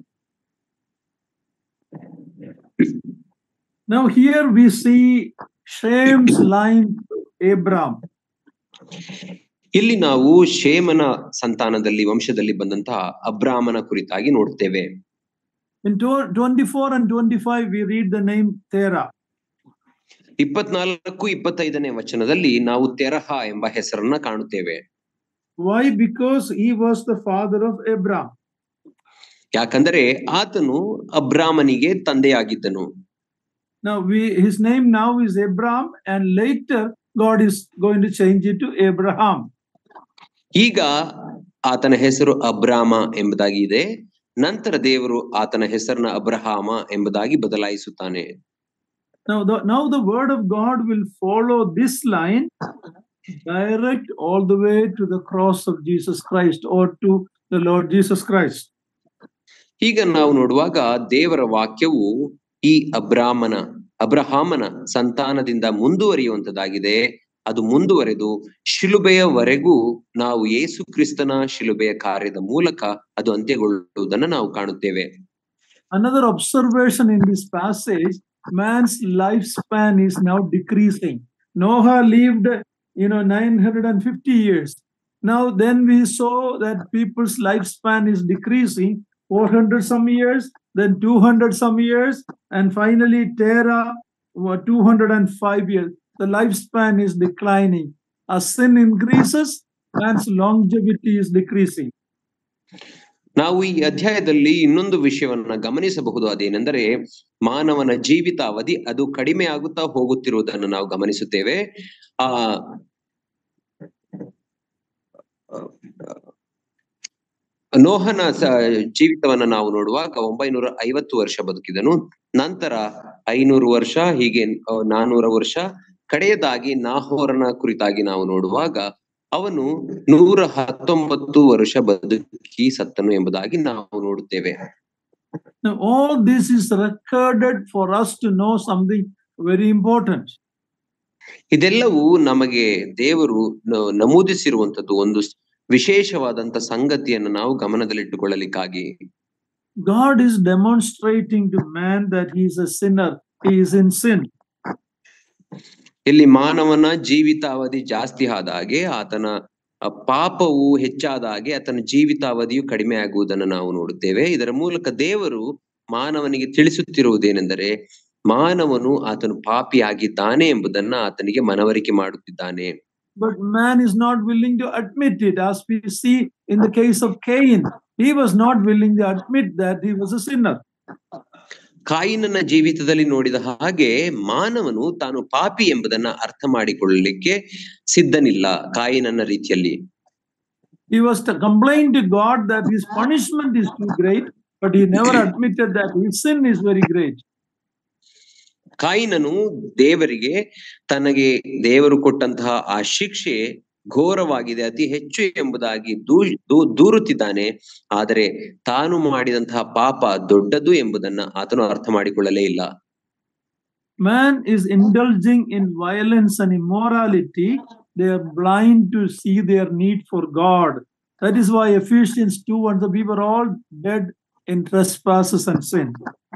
Now, here we see Shem's line to Abraham. ಇಲ್ಲಿ ನಾವು ಶೇಮನ ಸಂತಾನದಲ್ಲಿ ವಂಶದಲ್ಲಿ ಬಂದಂತಹ ಅಬ್ರಾಮನ ಕುರಿತಾಗಿ ನೋಡ್ತೇವೆ In tw- 24 and 25, we read the name Terah. ಇಪ್ಪತ್ನಾಲ್ಕು ಇಪ್ಪತ್ತೈದನೇ ವಚನದಲ್ಲಿ ನಾವು ತೆರಹ ಎಂಬ ಹೆಸರನ್ನ ಕಾಣುತ್ತೇವೆ Why? Because he was the father of Abraham. ಯಾಕಂದರೆ ಆತನು ಅಬ್ರಾಮನಿಗೆ ತಂದೆಯಾಗಿದ್ದನು Now, we his name now is Abraham, and later God is going to change it to Abraham. ಈಗ ಆತನ ಹೆಸರು ಅಬ್ರಾಮ ಎಂಬುದಾಗಿ ಇದೆ ನಂತರ ದೇವರು ಆತನ ಹೆಸರನ್ನ ಅಬ್ರಹಾಮ ಎಂಬುದಾಗಿ ಬದಲಾಯಿಸುತ್ತಾನೆ Now the, now the word of God will follow this line direct all the way to the cross of Jesus Christ or to the Lord Jesus Christ. ಈಗ ನಾವು ನೋಡುವಾಗ ದೇವರ ವಾಕ್ಯವು ಈ ಅಬ್ರಾಮನ ಅಬ್ರಹಾಮನ ಸಂತಾನದಿಂದ ಮುಂದುವರಿಯುವಂತದ್ದಾಗಿದೆ ಅದು ಮುಂದುವರೆದು ಶಿಲುಬೆಯವರೆಗೂ ನಾವು ಯೇಸು ಕ್ರಿಸ್ತನ ಶಿಲುಬೆಯ ಕಾರ್ಯದ ಮೂಲಕ ಅದು ಅಂತ್ಯಗೊಳ್ಳುವುದನ್ನು ನಾವು ಕಾಣುತ್ತೇವೆ Another observation in this passage man's lifespan is now decreasing. Noah lived, you know, 950 years. Now, then we saw that people's lifespan is decreasing 400 some years, then 200 some years, and finally Terah, what, 205 years. The lifespan is declining. As sin increases, man's longevity is decreasing. ನಾವು ಈ ಅಧ್ಯಾಯದಲ್ಲಿ ಇನ್ನೊಂದು ವಿಷಯವನ್ನ ಗಮನಿಸಬಹುದು ಅದೇನೆಂದರೆ ಮಾನವನ ಜೀವಿತಾವಧಿ ಅದು ಕಡಿಮೆ ಆಗುತ್ತಾ ಹೋಗುತ್ತಿರುವುದನ್ನು ನಾವು ಗಮನಿಸುತ್ತೇವೆ ಆ ನೋಹನ ಸ- ಜೀವಿತವನ್ನ ನಾವು ನೋಡುವಾಗ ಒಂಬೈನೂರ ಐವತ್ತು ವರ್ಷ ಬದುಕಿದನು ನಂತರ ಐನೂರು ವರ್ಷ ಹೀಗೆ ಆ, ನಾನೂರ ವರ್ಷ ಕಡೆಯದಾಗಿ ನಾಹೋರನ ಕುರಿತಾಗಿ ನಾವು ನೋಡುವಾಗ ಅವನು ನೂರ ಹತ್ತೊಂಬತ್ತು ವರ್ಷ ಬದುಕಿ ಸತ್ತನು ಎಂಬುದಾಗಿ ನಾವು ನೋಡುತ್ತೇವೆ Now, all this is recorded for us to know something very important. ಇದೆಲ್ಲವೂ ನಮಗೆ ದೇವರು ನ- ನಮೂದಿಸಿರುವಂತದ್ದು ಒಂದು ಸ್- ವಿಶೇಷವಾದಂತ ಸಂಗತಿಯನ್ನು ನಾವು ಗಮನದಲ್ಲಿಟ್ಟುಕೊಳ್ಳಲಿಕ್ಕಾಗಿ God is demonstrating to man that he is a sinner, he is in sin. ಇಲ್ಲಿ ಮಾನವನ ಜೀವಿತಾವಧಿ ಜಾಸ್ತಿ ಆದ ಹಾಗೆ ಆತನ ಅ, ಪಾಪವು ಹೆಚ್ಚಾದ ಹಾಗೆ ಆತನ ಜೀವಿತಾವಧಿಯು ಕಡಿಮೆ ಆಗುವುದನ್ನು ನಾವು ನೋಡುತ್ತೇವೆ ಇದರ ಮೂಲಕ ದೇವರು ಮಾನವನಿಗೆ ತಿಳಿಸುತ್ತಿರುವುದೇನೆಂದರೆ ಮಾನವನು ಆತನು ಪಾಪಿಯಾಗಿದ್ದಾನೆ ಎಂಬುದನ್ನ ಆತನಿಗೆ ಮನವರಿಕೆ ಮಾಡುತ್ತಿದ್ದಾನೆ But man is not willing to admit it, as we see in the case of Cain. He was not willing to admit that he was a sinner. ಕಾಯಿನನ ಜೀವಿತದಲ್ಲಿ ನೋಡಿದ ಹಾಗೆ ಮಾನವನು ತಾನು ಪಾಪಿ ಎಂಬುದನ್ನ ಅರ್ಥ ಮಾಡಿಕೊಳ್ಳಲಿಕ್ಕೆ ಸಿದ್ಧನಿಲ್ಲ ಕಾಯಿನನ ರೀತಿಯಲ್ಲಿ He was to complain to God that his punishment is too great, but he never admitted that his sin is very great. ಕಾಯಿನನು ದೇವರಿಗೆ ತನಗೆ ದೇವರು ಕೊಟ್ಟಂತಹ ಆ ಶಿಕ್ಷೆ ಘೋರವಾಗಿದೆ ಅತಿ ಹೆಚ್ಚು ಎಂಬುದಾಗಿ ದೂ ದೂ- ದೂರುತ್ತಿದ್ದಾನೆ ಆದರೆ ತಾನು ಮಾಡಿದಂತಹ ಪಾಪ ದೊಡ್ಡದು ಎಂಬುದನ್ನ ಆತನು ಅರ್ಥ ಮಾಡಿಕೊಳ್ಳಲೇ ಇಲ್ಲ Man is indulging in violence and immorality. They are blind to see their need for God. That is why Ephesians 2 and we were all dead in trespasses and sin.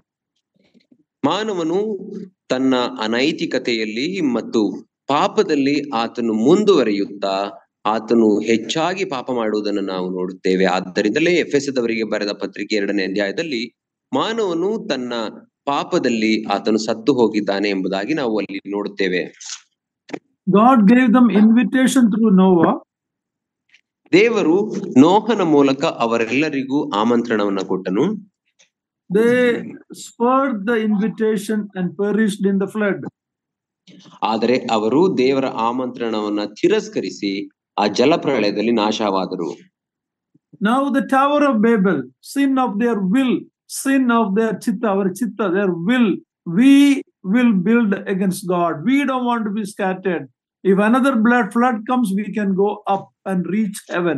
ಮಾನವನು ತನ್ನ ಅನೈತಿಕತೆಯಲ್ಲಿ ಮತ್ತು ಪಾಪದಲ್ಲಿ ಆತನು ಮುಂದುವರಿಯುತ್ತಾ ಆತನು ಹೆಚ್ಚಾಗಿ ಪಾಪ ಮಾಡುವುದನ್ನು ನಾವು ನೋಡುತ್ತೇವೆ ಆದ್ದರಿಂದಲೇ ಎಫೆಸದವರಿಗೆ ಬರೆದ ಪತ್ರಿಕೆ ಎರಡನೇ ಅಧ್ಯಾಯದಲ್ಲಿ ಮಾನವನು ತನ್ನ ಪಾಪದಲ್ಲಿ ಆತನು ಸತ್ತು ಹೋಗಿದ್ದಾನೆ ಎಂಬುದಾಗಿ ನಾವು ಅಲ್ಲಿ ನೋಡುತ್ತೇವೆ God gave them invitation through Noah. ದೇವರು ನೋಹನ ಮೂಲಕ ಅವರೆಲ್ಲರಿಗೂ ಆಮಂತ್ರಣವನ್ನ ಕೊಟ್ಟನು They spurred the invitation and perished in the flood. ಆದರೆ ಅವರು ದೇವರ ಆಮಂತ್ರಣವನ್ನ ತಿರಸ್ಕರಿಸಿ ಆ ಜಲಪ್ರಳಯದಲ್ಲಿ ನಾಶವಾದರು Now the Tower of Babel, sin of their will, sin of their chitta, our chitta, their will, we will build against God. We don't want to be scattered. If another blood flood comes, we can go up and reach heaven.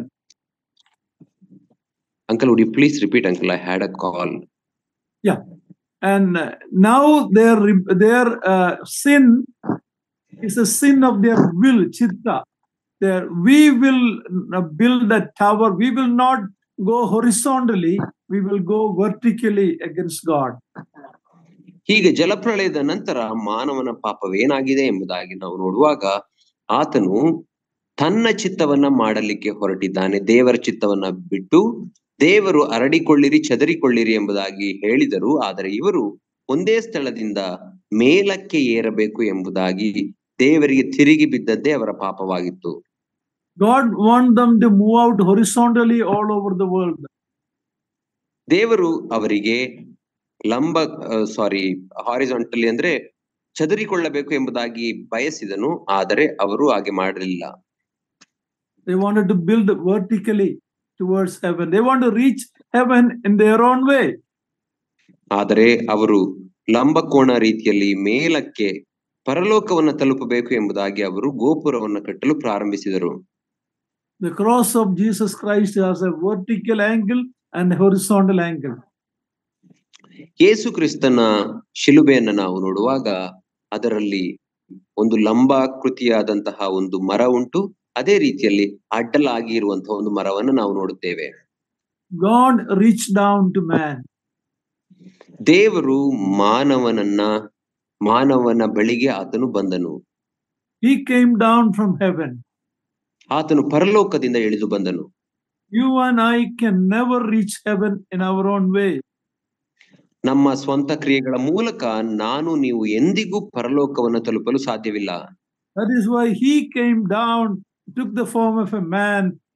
Uncle, would you please repeat, Uncle? I had a call. And uh, now their their uh, sin is a sin of their will, chitta. Their we will uh, build a tower. We will not go horizontally. We will go vertically against God. ಹೀಗೆ ಜಲಪ್ರಳಯದ ನಂತರ ಮಾನವನ ಪಾಪವೇನಾಗಿದೆ ಎಂಬುದಾಗಿ ನಾವು ನೋಡುವಾಗ ಆತನು ತನ್ನ ಚಿತ್ತವನ್ನ ಮಾಡಲಿಕ್ಕೆ ಹೊರಟಿದ್ದಾನೆ ದೇವರ ಚಿತ್ತವನ್ನ ಬಿಟ್ಟು ದೇವರು ಹರಡಿಕೊಳ್ಳಿರಿ ಚದರಿಕೊಳ್ಳಿರಿ ಎಂಬುದಾಗಿ ಹೇಳಿದರು ಆದರೆ ಇವರು ಒಂದೇ ಸ್ಥಳದಿಂದ ಮೇಲಕ್ಕೆ ಏರಬೇಕು ಎಂಬುದಾಗಿ ದೇವರಿಗೆ ತಿರುಗಿ ಬಿದ್ದದ್ದೇ ಅವರ ಪಾಪವಾಗಿತ್ತು God want them to move out horizontally all over the world. ದೇವರು ಅವರಿಗೆ ಲಂಬ ಸಾರಿ ಹಾರಿಜಾಂಟಲಿ ಅಂದ್ರೆ ಚದರಿಕೊಳ್ಳಬೇಕು ಎಂಬುದಾಗಿ ಬಯಸಿದನು ಆದರೆ ಅವರು ಹಾಗೆ ಮಾಡಲಿಲ್ಲ They wanted to build vertically towards heaven. They want to reach heaven in their own way. ಆದರೆ ಅವರು ಲಂಬಕೋಣ ರೀತಿಯಲ್ಲಿ ಮೇಲಕ್ಕೆ ಪರಲೋಕವನ್ನ ತಲುಪಬೇಕು ಎಂಬುದಾಗಿ ಅವರು ಗೋಪುರವನ್ನು ಕಟ್ಟಲು ಪ್ರಾರಂಭಿಸಿದರು The cross of Jesus Christ has a vertical angle and a horizontal angle. ಯೇಸು ಕ್ರಿಸ್ತನ ಶಿಲುಬೆಯನ್ನ ನಾವು ನೋಡುವಾಗ ಅದರಲ್ಲಿ ಒಂದು ಲಂಬಾಕೃತಿಯಾದಂತಹ ಒಂದು ಮರ ಉಂಟು ಅದೇ ರೀತಿಯಲ್ಲಿ ಅಡ್ಡಲಾಗಿ ಇರುವಂತಹ ಒಂದು ಮರವನ್ನು ನಾವು ನೋಡುತ್ತೇವೆ God reached down to man. ದೇವರು ಮಾನವನನ್ನ ಮಾನವನ ಬಳಿಗೆ ಆತನು ಬಂದನು He came down from heaven. ಆತನು ಪರಲೋಕದಿಂದ ಇಳಿದು ಬಂದನು You and I can never reach heaven in our own way. ನಮ್ಮ ಸ್ವಂತ ಕ್ರಿಯೆಗಳ ಮೂಲಕ ನಾನು ನೀವು ಎಂದಿಗೂ ಪರಲೋಕವನ್ನು ತಲುಪಲು ಸಾಧ್ಯವಿಲ್ಲ That is why he came down, took the form of a man,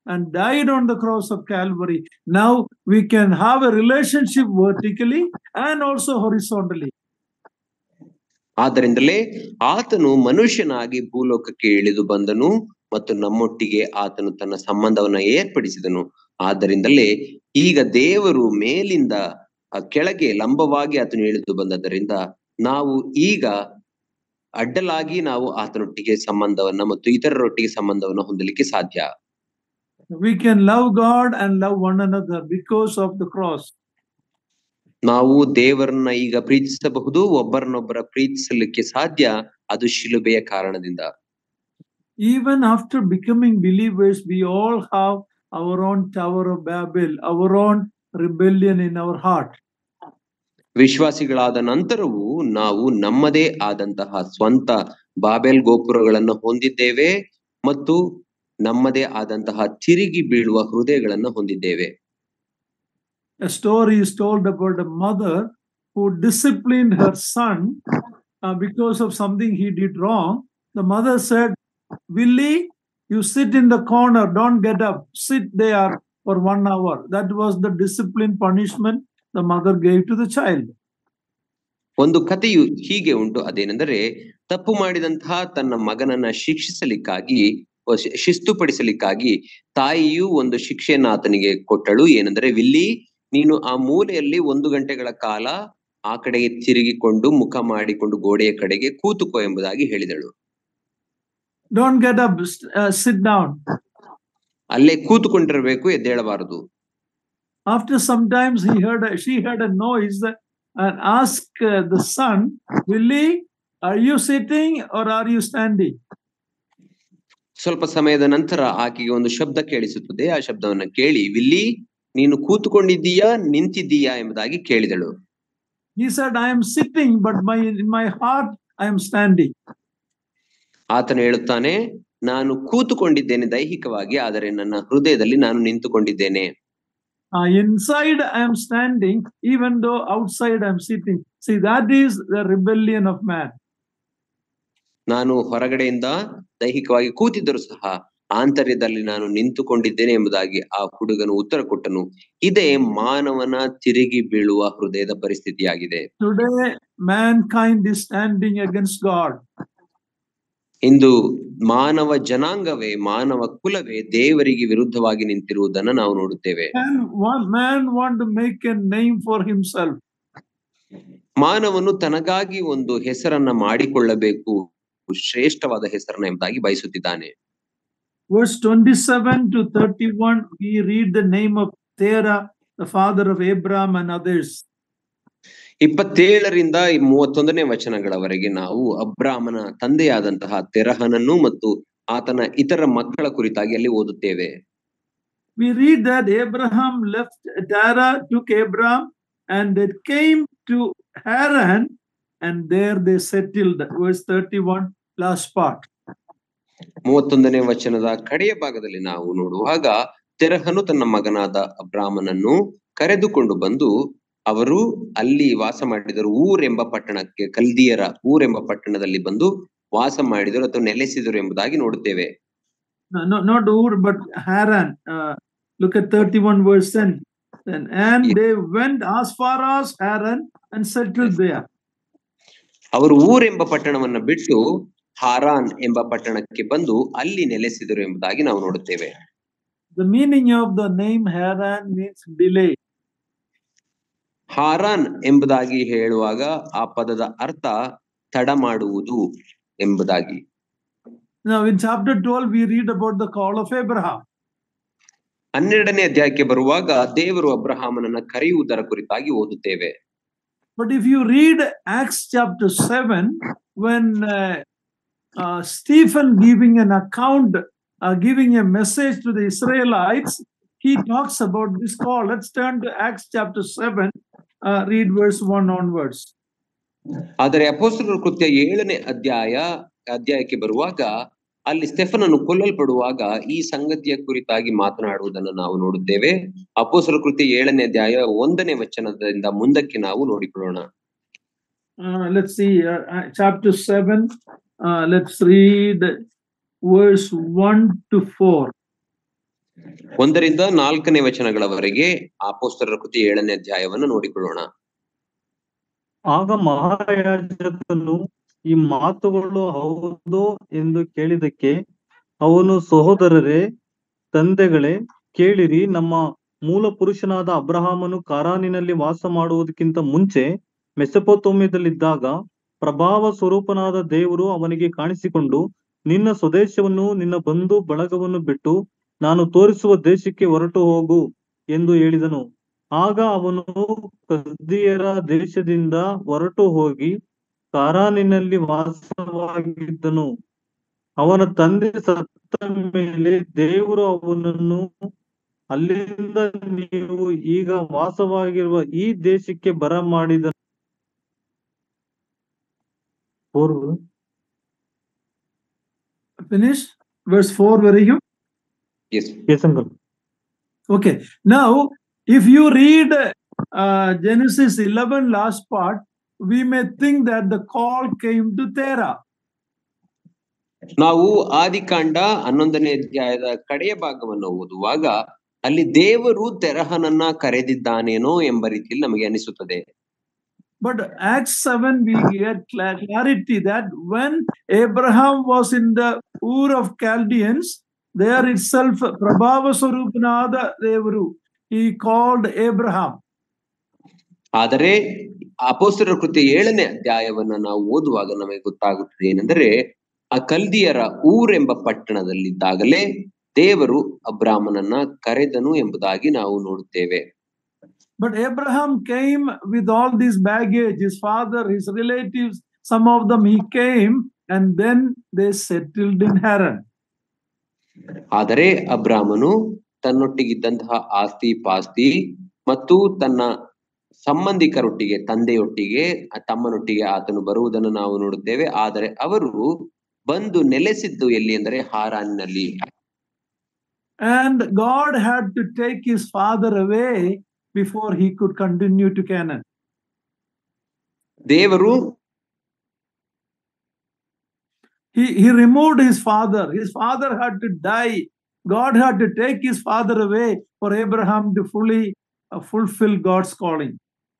and died on the cross of Calvary. Now we can have a relationship vertically and also horizontally. ಆದ್ದರಿಂದಲೇ ಆತನು ಮನುಷ್ಯನಾಗಿ ಭೂಲೋಕಕ್ಕೆ ಇಳಿದು ಬಂದನು ಮತ್ತು ನಮ್ಮೊಟ್ಟಿಗೆ ಆತನು ತನ್ನ ಸಂಬಂಧವನ್ನ ಏರ್ಪಡಿಸಿದನು ಆದ್ದರಿಂದಲೇ ಈಗ ದೇವರು ಮೇಲಿಂದ ಆ ಕೆಳಗೆ ಲಂಬವಾಗಿ ಆತನು ಇಳಿದು ಬಂದದ್ದರಿಂದ ನಾವು ಈಗ ಅಡ್ಡಲಾಗಿ ನಾವು ಆತನೊಟ್ಟಿಗೆ ಸಂಬಂಧವನ್ನ ಮತ್ತು ಇತರರೊಟ್ಟಿಗೆ ಸಂಬಂಧವನ್ನ ಹೊಂದಲಿಕ್ಕೆ ಸಾಧ್ಯ We can love God and love one another because of the cross. ನಾವು ದೇವರನ್ನ ಈಗ ಪ್ರೀತಿಸಬಹುದು ಒಬ್ಬರನ್ನೊಬ್ಬರ ಪ್ರೀತಿಸಲಿಕ್ಕೆ ಸಾಧ್ಯ ಅದು ಶಿಲುಬೆಯ ಕಾರಣದಿಂದ Even after becoming believers, we all have our own Tower of Babel, our own rebellion in our heart. ವಿಶ್ವಾಸಿಗಳಾದ ನಂತರವೂ ನಾವು ನಮ್ಮದೇ ಆದಂತಹ ಸ್ವಂತ ಬಾಬೆಲ್ ಗೋಪುರಗಳನ್ನು ಹೊಂದಿದ್ದೇವೆ ಮತ್ತು ನಮ್ಮದೇ ಆದಂತಹ ತಿರುಗಿ ಬೀಳುವ ಹೃದಯಗಳನ್ನು ಹೊಂದಿದ್ದೇವೆ A story is told about a mother who disciplined her son uh, because of something he did wrong. The mother said, Willie, you sit in the corner, don't get up, sit there for one hour. That was the discipline punishment the mother gave to the child. ಒಂದು ಕಥೆಯು ಹೀಗೆ ಉಂಟು ಅದೇನೆಂದರೆ ತಪ್ಪು ಮಾಡಿದಂತಹ ತನ್ನ ಮಗನನ್ನ ಶಿಕ್ಷಿಸಲಿಕ್ಕಾಗಿ ಅ, ಶಿ- ಶಿಸ್ತುಪಡಿಸಲಿಕ್ಕಾಗಿ ತಾಯಿಯು ಒಂದು ಶಿಕ್ಷೆಯನ್ನ ಆತನಿಗೆ ಕೊಟ್ಟಳು ಏನೆಂದರೆ ವಿಲ್ಲಿ ನೀನು ಆ ಮೂಲೆಯಲ್ಲಿ ಒಂದು ಗಂಟೆಗಳ ಕಾಲ ಆ ಕಡೆಗೆ ತಿರುಗಿಕೊಂಡು ಮುಖ ಮಾಡಿಕೊಂಡು ಗೋಡೆಯ ಕಡೆಗೆ ಕೂತುಕೋ ಎಂಬುದಾಗಿ ಹೇಳಿದಳು Don't get up, st- uh, sit down. ಅಲ್ಲೇ ಕೂತುಕೊಂಡಿರಬೇಕು ಎದ್ದೇಳಬಾರದು After some times, he heard a, she heard a noise and asked uh, the son, Willie, are you sitting or are you standing? ಸ್ವಲ್ಪ ಸಮಯದ ನಂತರ ಆಕೆಗೆ ಒಂದು ಶಬ್ದ ಕೇಳಿಸುತ್ತದೆ ಆ ಶಬ್ದವನ್ನ ಕೇಳಿ ವಿಲ್ಲಿ ನೀನು ಕೂತುಕೊಂಡಿದ್ದೀಯಾ ನಿಂತಿದ್ದೀಯಾ ಎಂಬುದಾಗಿ ಕೇಳಿದಳು He said, I am sitting, but my in my heart I am standing. ಆತನು ಹೇಳುತ್ತಾನೆ ನಾನು ಕೂತುಕೊಂಡಿದ್ದೇನೆ ದೈಹಿಕವಾಗಿ ಆದರೆ ನನ್ನ ಹೃದಯದಲ್ಲಿ ನಾನು ನಿಂತುಕೊಂಡಿದ್ದೇನೆ Uh, inside I am standing, even though outside I am sitting. See, that is the rebellion of man. ನಾನು ಹೊರಗಡೆಯಿಂದ ದೈಹಿಕವಾಗಿ ಕೂತಿದ್ದರೂ ಸಹ ಆಂತರ್ಯದಲ್ಲಿ ನಾನು ನಿಂತುಕೊಂಡಿದ್ದೇನೆ ಎಂಬುದಾಗಿ ಆ ಹುಡುಗನು ಉತ್ತರ ಕೊಟ್ಟನು ಇದೇ ಮಾನವನ ತಿರುಗಿ ಬೀಳುವ ಹೃದಯದ ಪರಿಸ್ಥಿತಿಯಾಗಿದೆ Today, mankind is standing against God. ಇಂದು ಮಾನವ ಜನಾಂಗವೇ ಮಾನವ ಕುಲವೇ ದೇವರಿಗೆ ವಿರುದ್ಧವಾಗಿ ನಿಂತಿರುವುದನ್ನು ನಾವು ನೋಡುತ್ತೇವೆ And one man want to make a name for himself. ಮಾನವನು ತನಗಾಗಿ ಒಂದು ಹೆಸರನ್ನ ಮಾಡಿಕೊಳ್ಳಬೇಕು ಶ್ರೇಷ್ಠವಾದ ಹೆಸರನ್ನ ಎಂಬುದಾಗಿ ಬಯಸುತ್ತಿದ್ದಾನೆ Verse 27 to 31, we read the name of Terah, the father of Abraham and others. ಇಪ್ಪತ್ತೇಳರಿಂದ ಈ ಮೂವತ್ತೊಂದನೇ ವಚನಗಳವರೆಗೆ ನಾವು ಅಬ್ರಾಹ್ಮನ ತಂದೆಯಾದಂತಹ ತೆರಹನನ್ನು ಮತ್ತು ಆತನ ಇತರ ಮಕ್ಕಳ ಕುರಿತಾಗಿ ಅಲ್ಲಿ ಓದುತ್ತೇವೆ We read that Abraham left Terah, took Abraham, and they came to Haran, and there they settled. Verse 31, last part. ಮೂವತ್ತೊಂದನೇ ವಚನದ ಕಡೆಯ ಭಾಗದಲ್ಲಿ ನಾವು ನೋಡುವಾಗ ತೆರಹನು ತನ್ನ ಮಗನಾದ ಅಬ್ರಾಹ್ಮನನ್ನು ಕರೆದುಕೊಂಡು ಬಂದು ಅವರು ಅಲ್ಲಿ ವಾಸ ಮಾಡಿದರು ಊರ್ ಎಂಬ ಪಟ್ಟಣಕ್ಕೆ ಕಲ್ದಿಯರ ಊರ್ ಎಂಬ ಪಟ್ಟಣದಲ್ಲಿ ಬಂದು ವಾಸ ಮಾಡಿದರು ಅಥವಾ ನೆಲೆಸಿದರು ಎಂಬುದಾಗಿ ನೋಡುತ್ತೇವೆ No, no, not Ur, but Haran. Uh, look at 31 verse 10. Then, and they went as far as Haran and settled there. ಅವರು ಊರ್ ಎಂಬ ಪಟ್ಟಣವನ್ನ ಬಿಟ್ಟು ಹಾರಾನ್ ಎಂಬ ಪಟ್ಟಣಕ್ಕೆ ಬಂದು ಅಲ್ಲಿ ನೆಲೆಸಿದರು ಎಂಬುದಾಗಿ ನಾವು ನೋಡುತ್ತೇವೆ The meaning of the name Haran means delay. Haran ಎಂಬುದಾಗಿ ಹೇಳುವಾಗ ಆ ಪದದ ಅರ್ಥ ತಡ ಮಾಡುವುದು ಎಂಬುದಾಗಿ Now, in chapter 12, we read about the call of Abraham. ಹನ್ನೆರಡನೇ ಅಧ್ಯಾಯಕ್ಕೆ ಬರುವಾಗ ದೇವರು ಅಬ್ರಹಾಮನನ್ನ ಕರೆಯುವುದರ ಕುರಿತಾಗಿ ಓದುತ್ತೇವೆ But if you read Acts chapter 7, when uh, uh, Stephen giving an account, uh, giving a message to the Israelites, he talks about this call. Let's turn to Acts chapter 7, uh, read verse 1 onwards. ಆದರೆ ಅಪೋಸ್ತಲರ ಕೃತ್ಯ ಏಳನೇ ಅಧ್ಯಾಯ ಅಧ್ಯಾಯಕ್ಕೆ ಬರುವಾಗ ಅಲ್ಲಿ ಸ್ಟೆಫನನ್ನು ಕೊಲ್ಲಲ್ಪಡುವಾಗ ಈ ಸಂಗತಿಯ ಕುರಿತಾಗಿ ಮಾತನಾಡುವುದನ್ನು ನಾವು ನೋಡುತ್ತೇವೆ ಅಪೋಸ್ತಲ ಕೃತ್ಯ ಏಳನೇ ಅಧ್ಯಾಯ ಒಂದನೇ ವಚನದಿಂದ ಮುಂದಕ್ಕೆ ನಾವು ನೋಡಿಕೊಳ್ಳೋಣ Uh, let's see, uh, uh, chapter 7, uh, let's read verse 1 to 4. ಒಂದರಿಂದ ನಾಲ್ಕನೇ ವಚನಗಳವರೆಗೆ ಅಪೋಸ್ತಲರ ಕೃತಿ ಏಳನೇ ಅಧ್ಯಾಯವನ್ನು ನೋಡಿಕೊಳ್ಳೋಣ ಆಗ ಮಹಾಯಾಜಕನು ಈ ಮಾತುಗಳು ಹೌದೋ ಎಂದು ಕೇಳಿದಕ್ಕೆ ಅವನು ಸಹೋದರರೇ ತಂದೆಗಳೇ ಕೇಳಿರಿ ನಮ್ಮ ಮೂಲ ಪುರುಷನಾದ ಅಬ್ರಹಾಮನು ಕಾರಾನಿನಲ್ಲಿ ವಾಸ ಮಾಡುವುದಕ್ಕಿಂತ ಮುಂಚೆ ಮೆಸಪೋತೋಮ್ಯದಲ್ಲಿದ್ದಾಗ ಪ್ರಭಾವ ಸ್ವರೂಪನಾದ ದೇವರು ಅವನಿಗೆ ಕಾಣಿಸಿಕೊಂಡು ನಿನ್ನ ಸ್ವದೇಶವನ್ನು ನಿನ್ನ ಬಂಧು ಬಳಗವನ್ನು ಬಿಟ್ಟು ನಾನು ತೋರಿಸುವ ದೇಶಕ್ಕೆ ಹೊರಟು ಹೋಗು ಎಂದು ಹೇಳಿದನು ಆಗ ಅವನು ಕಸ್ದಿಯರ ದೇಶದಿಂದ ಹೊರಟು ಹೋಗಿ ಕಾರಾನಿನಲ್ಲಿ ವಾಸವಾಗಿದ್ದನು ಅವನ ತಂದೆ ಸತ್ತ ಮೇಲೆ ದೇವರು ಅವನನ್ನು ಅಲ್ಲಿಂದ ನೀವು ಈಗ ವಾಸವಾಗಿರುವ ಈ ದೇಶಕ್ಕೆ ಬರ ಮಾಡಿದ Finish verse 4 where are you? Yes Okay. Now, if you read uh, Genesis 11 last part, we may think that the call came to Terah. ನಾವು ಆದಿಕಾಂಡ ಹನ್ನೊಂದನೇ ಅಧ್ಯಾಯದ ಕಡೆಯ ಭಾಗವನ್ನು ಓದುವಾಗ ಅಲ್ಲಿ ದೇವರು ತೆರಹನನ್ನ ಕರೆದಿದ್ದಾನೇನೋ ಎಂಬ ರೀತಿಯಲ್ಲಿ ನಮಗೆ ಅನಿಸುತ್ತದೆ But Acts 7, we get cla- clarity that when Abraham was in the Ur of Chaldeans, there itself, Prabhava Swarupanada Devaru, he called Abraham. ಆದರೆ ಅಪೋಸ್ತರ ಕೃತಿ ಏಳನೇ ಅಧ್ಯಾಯವನ್ನ ನಾವು ಓದುವಾಗ ನಮಗೆ ಗೊತ್ತಾಗುತ್ತದೆ ಏನೆಂದರೆ ಆ ಕಲ್ದಿಯರ ಊರ್ ಎಂಬ ಪಟ್ಟಣದಲ್ಲಿದ್ದಾಗಲೇ ದೇವರು ಅಬ್ರಾಹ್ಮನನ್ನ ಕರೆದನು ಎಂಬುದಾಗಿ ನಾವು ನೋಡುತ್ತೇವೆ But Abraham came with all this baggage, his father, his relatives, some of them he came, and then they settled in Haran. ಆದರೆ ಅಬ್ರಾಹ್ಮನು ತನ್ನೊಟ್ಟಿಗಿದ್ದಂತಹ ಆಸ್ತಿ ಪಾಸ್ತಿ ಮತ್ತು ತನ್ನ ಸಂಬಂಧಿಕರೊಟ್ಟಿಗೆ ತಂದೆಯೊಟ್ಟಿಗೆ ಆ ತಮ್ಮನೊಟ್ಟಿಗೆ ಆತನು ಬರುವುದನ್ನು ನಾವು ನೋಡುತ್ತೇವೆ ಆದರೆ ಅವರು ಬಂದು ನೆಲೆಸಿದ್ದು ಎಲ್ಲಿ ಎಂದರೆ ಹಾರಾನಿನಲ್ಲಿ And God had to take his father away before he could continue to Canaan. ದೇವರು He, he removed his father. His father had to die. God had to take his father away for Abraham to fully uh, fulfill God's calling.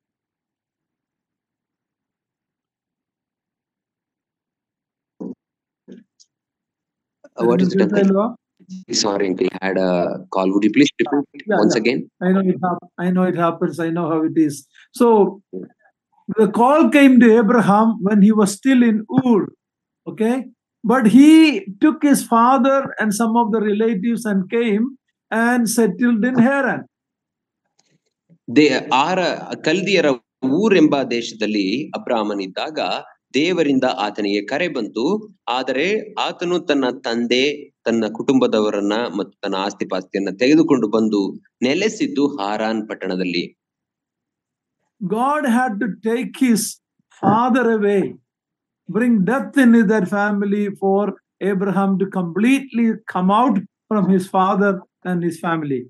what is it uncle? Hello? sorry uncle I had a call would you please repeat Yeah, once yeah. again I know it hap- I know it happens. I know how it is. So the call came to Abraham when he was still in Ur. Okay. But he took his father and some of the relatives and came and settled in Haran. They are ಕಲ್ದಿಯರ ಊರೆಂಬ ದೇಶದಲ್ಲಿ ಅಬ್ರಾಹ್ಮನಿದ್ದಾಗ ದೇವರಿಂದ ಆತನಿಗೆ ಕರೆ ಬಂತು ಆದರೆ ಆತನು ತನ್ನ ತಂದೆ ತನ್ನ ಕುಟುಂಬದವರನ್ನ ಮತ್ತು ತನ್ನ ಆಸ್ತಿ ಪಾಸ್ತಿಯನ್ನ ತೆಗೆದುಕೊಂಡು ಬಂದು ನೆಲೆಸಿದ್ದು ಹಾರಾನ್ ಪಟ್ಟಣದಲ್ಲಿ God had to take his father away, bring death in that family for Abraham to completely come out from his father and his family.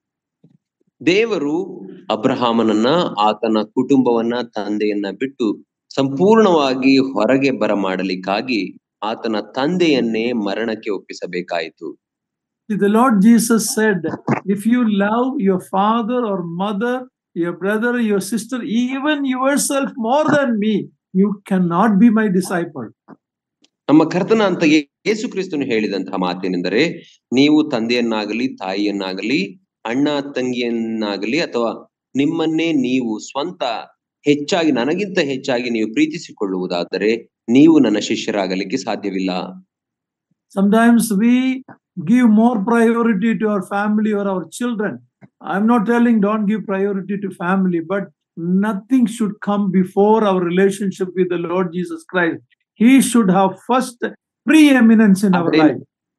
ದೇವರು ಅಬ್ರಹಾಮನನ್ನ ಆತನ ಕುಟುಂಬವನ್ನ ತಂದೆಯನ್ನ ಬಿಟ್ಟು ಸಂಪೂರ್ಣವಾಗಿ ಹೊರಗೆ ಬರಮಾಡಲಿಕ್ಕಾಗಿ ಆತನ ತಂದೆಯನ್ನೇ ಮರಣಕ್ಕೆ ಒಪ್ಪಿಸಬೇಕಾಯಿತು See, the Lord Jesus said, If you love your father or mother, your brother, your sister, even yourself more than me, you cannot be my disciple. ನಮ್ಮ ಕರ್ತನ ಅಂತ ಯೇ- ಯೇಸು ಕ್ರಿಸ್ತನು ಹೇಳಿದಂತಹ ಮಾತೇನೆಂದರೆ ನೀವು ತಂದೆಯನ್ನಾಗಲಿ ತಾಯಿಯನ್ನಾಗಲಿ ಅಣ್ಣ ತಂಗಿಯನ್ನಾಗಲಿ ಅಥವಾ ನಿಮ್ಮನ್ನೇ ನೀವು ಸ್ವಂತ ಹೆಚ್ಚಾಗಿ ನನಗಿಂತ ಹೆಚ್ಚಾಗಿ ನೀವು ಪ್ರೀತಿಸಿಕೊಳ್ಳುವುದಾದರೆ ನೀವು ನನ್ನ ಶಿಷ್ಯರಾಗಲಿಕ್ಕೆ ಸಾಧ್ಯವಿಲ್ಲ Sometimes we give more priority to our family or our children. I'm not telling don't give priority to family, but nothing should come before our relationship with the Lord Jesus Christ. He should have first preeminence in our Amen. life.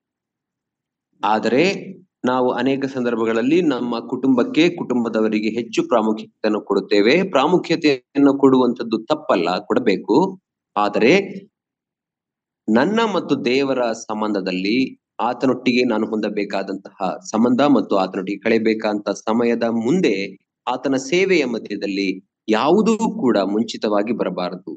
ಆದರೆ ನಾವು ಅನೇಕ ಸಂದರ್ಭಗಳಲ್ಲಿ ನಮ್ಮ ಕುಟುಂಬಕ್ಕೆ ಕುಟುಂಬದವರಿಗೆ ಹೆಚ್ಚು ಪ್ರಾಮುಖ್ಯತೆಯನ್ನು ಕೊಡುತ್ತೇವೆ ಪ್ರಾಮುಖ್ಯತೆಯನ್ನು ಕೊಡುವಂತದ್ದು ತಪ್ಪಲ್ಲ ಕೊಡಬೇಕು ಆದರೆ ನನ್ನ ಮತ್ತು ದೇವರ ಸಂಬಂಧದಲ್ಲಿ ಆತನೊಟ್ಟಿಗೆ ನಾನು ಹೊಂದಬೇಕಾದಂತಹ ಸಂಬಂಧ ಮತ್ತು ಆತನೊಟ್ಟಿಗೆ ಕಳೆಯಬೇಕಾದಂತ ಸಮಯದ ಮುಂದೆ ಆತನ ಸೇವೆಯ ಮಧ್ಯದಲ್ಲಿ ಯಾವುದೂ ಕೂಡ ಮುಂಚಿತವಾಗಿ ಬರಬಾರದು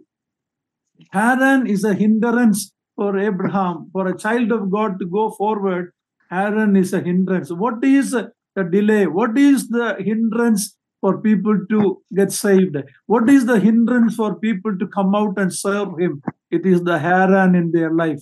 Haran is a hindrance for Abraham, for a child of God to go forward. Haran is a hindrance. What is the delay? What is the hindrance for people to get saved? What is the hindrance for people to come out and serve Him? It is the Haran in their life.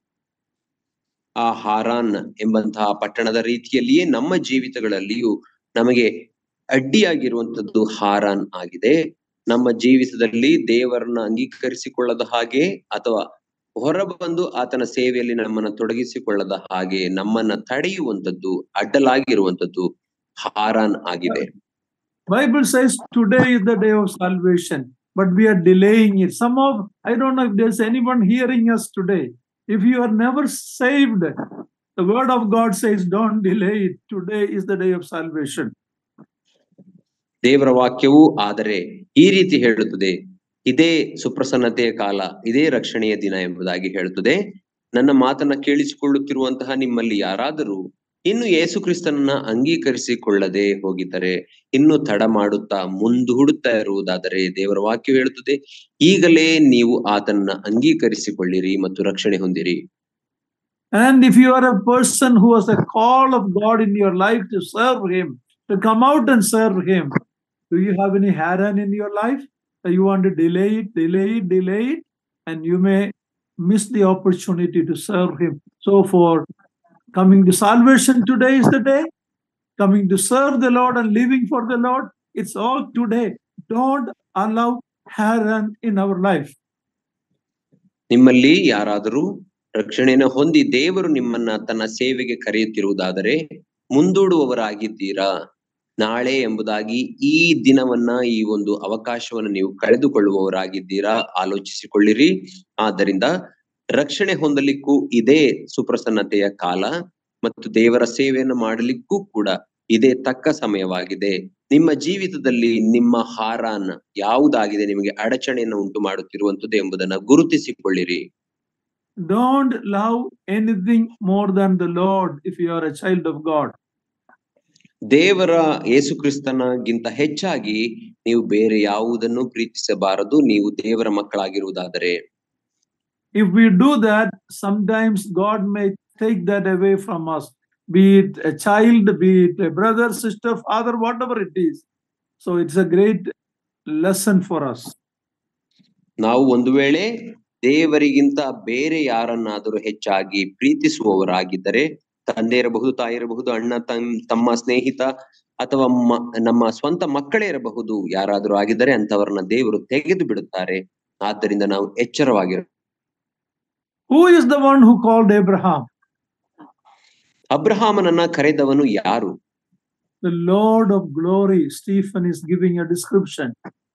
ಆ ಹಾರಾನ್ ಎಂಬಂತಹ ಪಟ್ಟಣದ ರೀತಿಯಲ್ಲಿಯೇ ನಮ್ಮ ಜೀವಿತಗಳಲ್ಲಿಯೂ ನಮಗೆ ಅಡ್ಡಿಯಾಗಿರುವಂತದ್ದು ಹಾರಾನ್ ಆಗಿದೆ ನಮ್ಮ ಜೀವಿತದಲ್ಲಿ ದೇವರನ್ನ ಅಂಗೀಕರಿಸಿಕೊಳ್ಳದ ಹಾಗೆ ಅಥವಾ ಹೊರಬಂದು ಆತನ ಸೇವೆಯಲ್ಲಿ ನಮ್ಮನ್ನ ತೊಡಗಿಸಿಕೊಳ್ಳದ ಹಾಗೆ ನಮ್ಮನ್ನ ತಡೆಯುವಂತದ್ದು ಅಡ್ಡಲಾಗಿರುವಂತದ್ದು ಹಾರಾನ್ ಆಗಿದೆ Bible says today is the day of salvation, but we are delaying it. Some of I don't know if there's anyone hearing us today. If you are never saved, the word of God says, don't delay it. Today is the day of salvation. ದೇವರ ವಾಕ್ಯವು ಆದರೆ ಈ ರೀತಿ ಹೇಳುತ್ತದೆ ಇದೇ ಸುಪ್ರಸನ್ನತೆಯ ಕಾಲ ಇದೇ ರಕ್ಷಣೆಯ ದಿನ ಎಂಬುದಾಗಿ ಹೇಳುತ್ತದೆ ನನ್ನ ಮಾತನ್ನ ಕೇಳಿಸಿಕೊಳ್ಳುತ್ತಿರುವಂತಹ ನಿಮ್ಮಲ್ಲಿ ಯಾರಾದರೂ ಇನ್ನು ಯೇಸು ಕ್ರಿಸ್ತನನ್ನ ಅಂಗೀಕರಿಸಿಕೊಳ್ಳದೆ ಹೋಗಿದ್ದರೆ ಇನ್ನು ತಡ ಮಾಡುತ್ತಾ ಮುಂದೂಡುತ್ತಾ ಇರುವುದಾದರೆ ದೇವರ ವಾಕ್ಯ ಹೇಳುತ್ತದೆ ಈಗಲೇ ನೀವು ಆತನನ್ನ ಅಂಗೀಕರಿಸಿಕೊಳ್ಳಿರಿ ಮತ್ತು ರಕ್ಷಣೆ ಹೊಂದಿರಿ And if you are a person who has a call of God in your life to serve Him, to come out and serve Him, do you have any Haran in your life? That you want to delay it, delay it, delay it, and you may miss the opportunity to serve Him. So, for coming to salvation today is the day, coming to serve the Lord and living for the Lord, it's all today. Don't allow Haran in our life. ನಿಮ್ಮಲ್ಲಿ ಯಾರಾದರೂ ರಕ್ಷಣೆಯನ್ನು ಹೊಂದಿ ದೇವರು ನಿಮ್ಮನ್ನ ತನ್ನ ಸೇವೆಗೆ ಕರೆಯುತ್ತಿರುವುದಾದರೆ ಮುಂದೂಡುವವರಾಗಿದ್ದೀರಾ ನಾಳೆ ಎಂಬುದಾಗಿ ಈ ದಿನವನ್ನ ಈ ಒಂದು ಅವಕಾಶವನ್ನು ನೀವು ಕಳೆದುಕೊಳ್ಳುವವರಾಗಿದ್ದೀರಾ ಆಲೋಚಿಸಿಕೊಳ್ಳಿರಿ ಆದ್ದರಿಂದ ರಕ್ಷಣೆ ಹೊಂದಲಿಕ್ಕೂ ಇದೇ ಸುಪ್ರಸನ್ನತೆಯ ಕಾಲ ಮತ್ತು ದೇವರ ಸೇವೆಯನ್ನು ಮಾಡಲಿಕ್ಕೂ ಕೂಡ ಇದೇ ತಕ್ಕ ಸಮಯವಾಗಿದೆ ನಿಮ್ಮ ಜೀವಿತದಲ್ಲಿ ನಿಮ್ಮ ಹಾರಾನ್ ಯಾವುದಾಗಿದೆ ನಿಮಗೆ ಅಡಚಣೆಯನ್ನು ಉಂಟು ಮಾಡುತ್ತಿರುವಂತದ್ದು ಎಂಬುದನ್ನ ಗುರುತಿಸಿಕೊಳ್ಳಿರಿ Don't love anything more than the Lord if you are a child of God. ದೇವರ ಯೇಸು ಕ್ರಿಸ್ತನಗಿಂತ ಹೆಚ್ಚಾಗಿ ನೀವು ಬೇರೆ ಯಾವುದನ್ನು ಪ್ರೀತಿಸಬಾರದು ನೀವು ದೇವರ ಮಕ್ಕಳಾಗಿರುವುದಾದರೆ If we do that, sometimes God may take that away from us, be it a child, be it a brother, sister, father, whatever it is. So it's a great lesson for us. ನಾವು ಒಂದು ವೇಳೆ ದೇವರಿಗಿಂತ ಬೇರೆ ಯಾರನ್ನಾದರೂ ಹೆಚ್ಚಾಗಿ ಪ್ರೀತಿಸುವವರಾಗಿದ್ದರೆ ತಂದೆ ಇರಬಹುದು ತಾಯಿ ಇರಬಹುದು ಅಣ್ಣ ತಮ್ ತಮ್ಮ ಸ್ನೇಹಿತ ಅಥವಾ ಮ- ನಮ್ಮ ಸ್ವಂತ ಮಕ್ಕಳೇ ಇರಬಹುದು ಯಾರಾದರೂ ಆಗಿದ್ದರೆ ಅಂತವರನ್ನ ದೇವರು ತೆಗೆದು ಬಿಡುತ್ತಾರೆ ಆದ್ದರಿಂದ ನಾವು ಎಚ್ಚರವಾಗಿರ Who is the one who called Abraham? ಅಬ್ರಹಾಮನನ್ನ ಕರೆದವನು ಯಾರು The Lord of glory. Stephen is giving a description.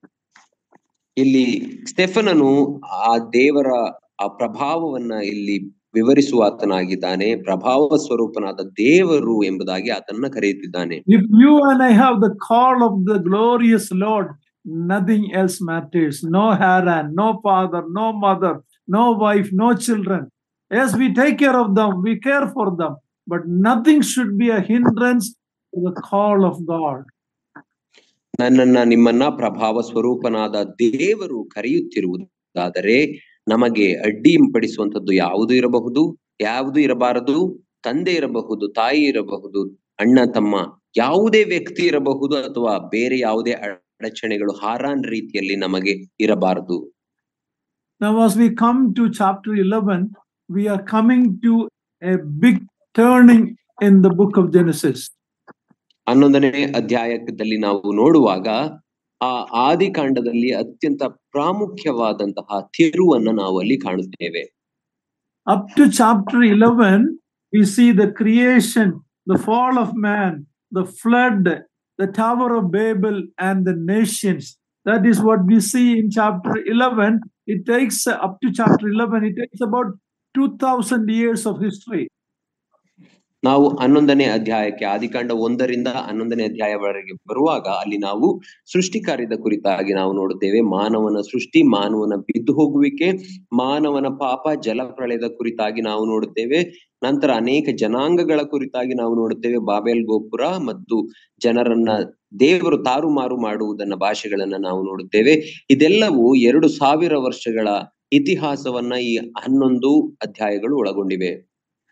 ಇಲ್ಲಿ ಸ್ಟೆಫನನು ಆ ದೇವರ ಆ ಪ್ರಭಾವವನ್ನ ಇಲ್ಲಿ ವಿವರಿಸುವಾತನಾಗಿದ್ದಾನೆ ಪ್ರಭಾವ ಸ್ವರೂಪನಾದ ದೇವರು ಎಂಬುದಾಗಿ ಆತನ್ನ ಕರೆಯುತ್ತಿದ್ದಾನೆ If you and I have the call of the glorious Lord, nothing else matters. No Haran, no father, no mother, no wife, no children. Yes, we take care of them, we care for them, but nothing should be a hindrance to the call of God. ನನ್ನನ್ನ ನಿಮ್ಮನ್ನ ಪ್ರಭಾವ ಸ್ವರೂಪನಾದ ದೇವರು ಕರೆಯುತ್ತಿರುವುದಾದರೆ ನಮಗೆ ಅಡ್ಡಿಪಡಿಸುವಂತದ್ದು ಯಾವುದು ಇರಬಹುದು ಯಾವುದು ಇರಬಾರದು ತಂದೆ ಇರಬಹುದು ತಾಯಿ ಇರಬಹುದು ಅಣ್ಣ ತಮ್ಮ ಯಾವುದೇ ವ್ಯಕ್ತಿ ಇರಬಹುದು ಅಥವಾ ಬೇರೆ ಯಾವುದೇ ಅಡಚಣೆಗಳು ಹಾರಾನ್ ರೀತಿಯಲ್ಲಿ ನಮಗೆ ಇರಬಾರದು Now, as we come to chapter 11, we are coming to a big turning in the book of Genesis. ಹನ್ನೊಂದನೇ ಅಧ್ಯಾಯದಲ್ಲಿ ನಾವು ನೋಡುವಾಗ ಆ ಆದಿಕಾಂಡದಲ್ಲಿ ಅತ್ಯಂತ ಪ್ರಾಮುಖ್ಯವಾದಂತಹ ತಿರುವನ್ನ ನಾವು ಅಲ್ಲಿ ಕಾಣುತ್ತೇವೆ up to chapter 11, we see the creation, the fall of man, the flood, the Tower of Babel, and the nations. That is what we see in chapter 11. It takes uh, up to chapter 11, it takes about 2000 years of history. ನಾವು ಹನ್ನೊಂದನೇ ಅಧ್ಯಾಯಕ್ಕೆ ಆದಿಕಾಂಡ ಒಂದರಿಂದ ಹನ್ನೊಂದನೇ ಅಧ್ಯಾಯವರೆಗೆ ಬರುವಾಗ ಅಲ್ಲಿ ನಾವು ಸೃಷ್ಟಿ ಕಾರ್ಯದ ಕುರಿತಾಗಿ ನಾವು ನೋಡುತ್ತೇವೆ ಮಾನವನ ಸೃಷ್ಟಿ ಮಾನವನ ಬಿದ್ದು ಹೋಗುವಿಕೆ ಮಾನವನ ಪಾಪ ಜಲಪ್ರಳಯದ ಕುರಿತಾಗಿ ನಾವು ನೋಡುತ್ತೇವೆ ನಂತರ ಅನೇಕ ಜನಾಂಗಗಳ ಕುರಿತಾಗಿ ನಾವು ನೋಡುತ್ತೇವೆ ಬಾಬೆಲ್ ಗೋಪುರ ಮತ್ತು ಜನರನ್ನ ದೇವರು ತಾರುಮಾರು ಮಾಡುವುದನ್ನ ಭಾಷೆಗಳನ್ನ ನಾವು ನೋಡುತ್ತೇವೆ ಇದೆಲ್ಲವೂ ಎರಡು ಸಾವಿರ ವರ್ಷಗಳ ಇತಿಹಾಸವನ್ನ ಈ ಹನ್ನೊಂದು ಅಧ್ಯಾಯಗಳು ಒಳಗೊಂಡಿವೆ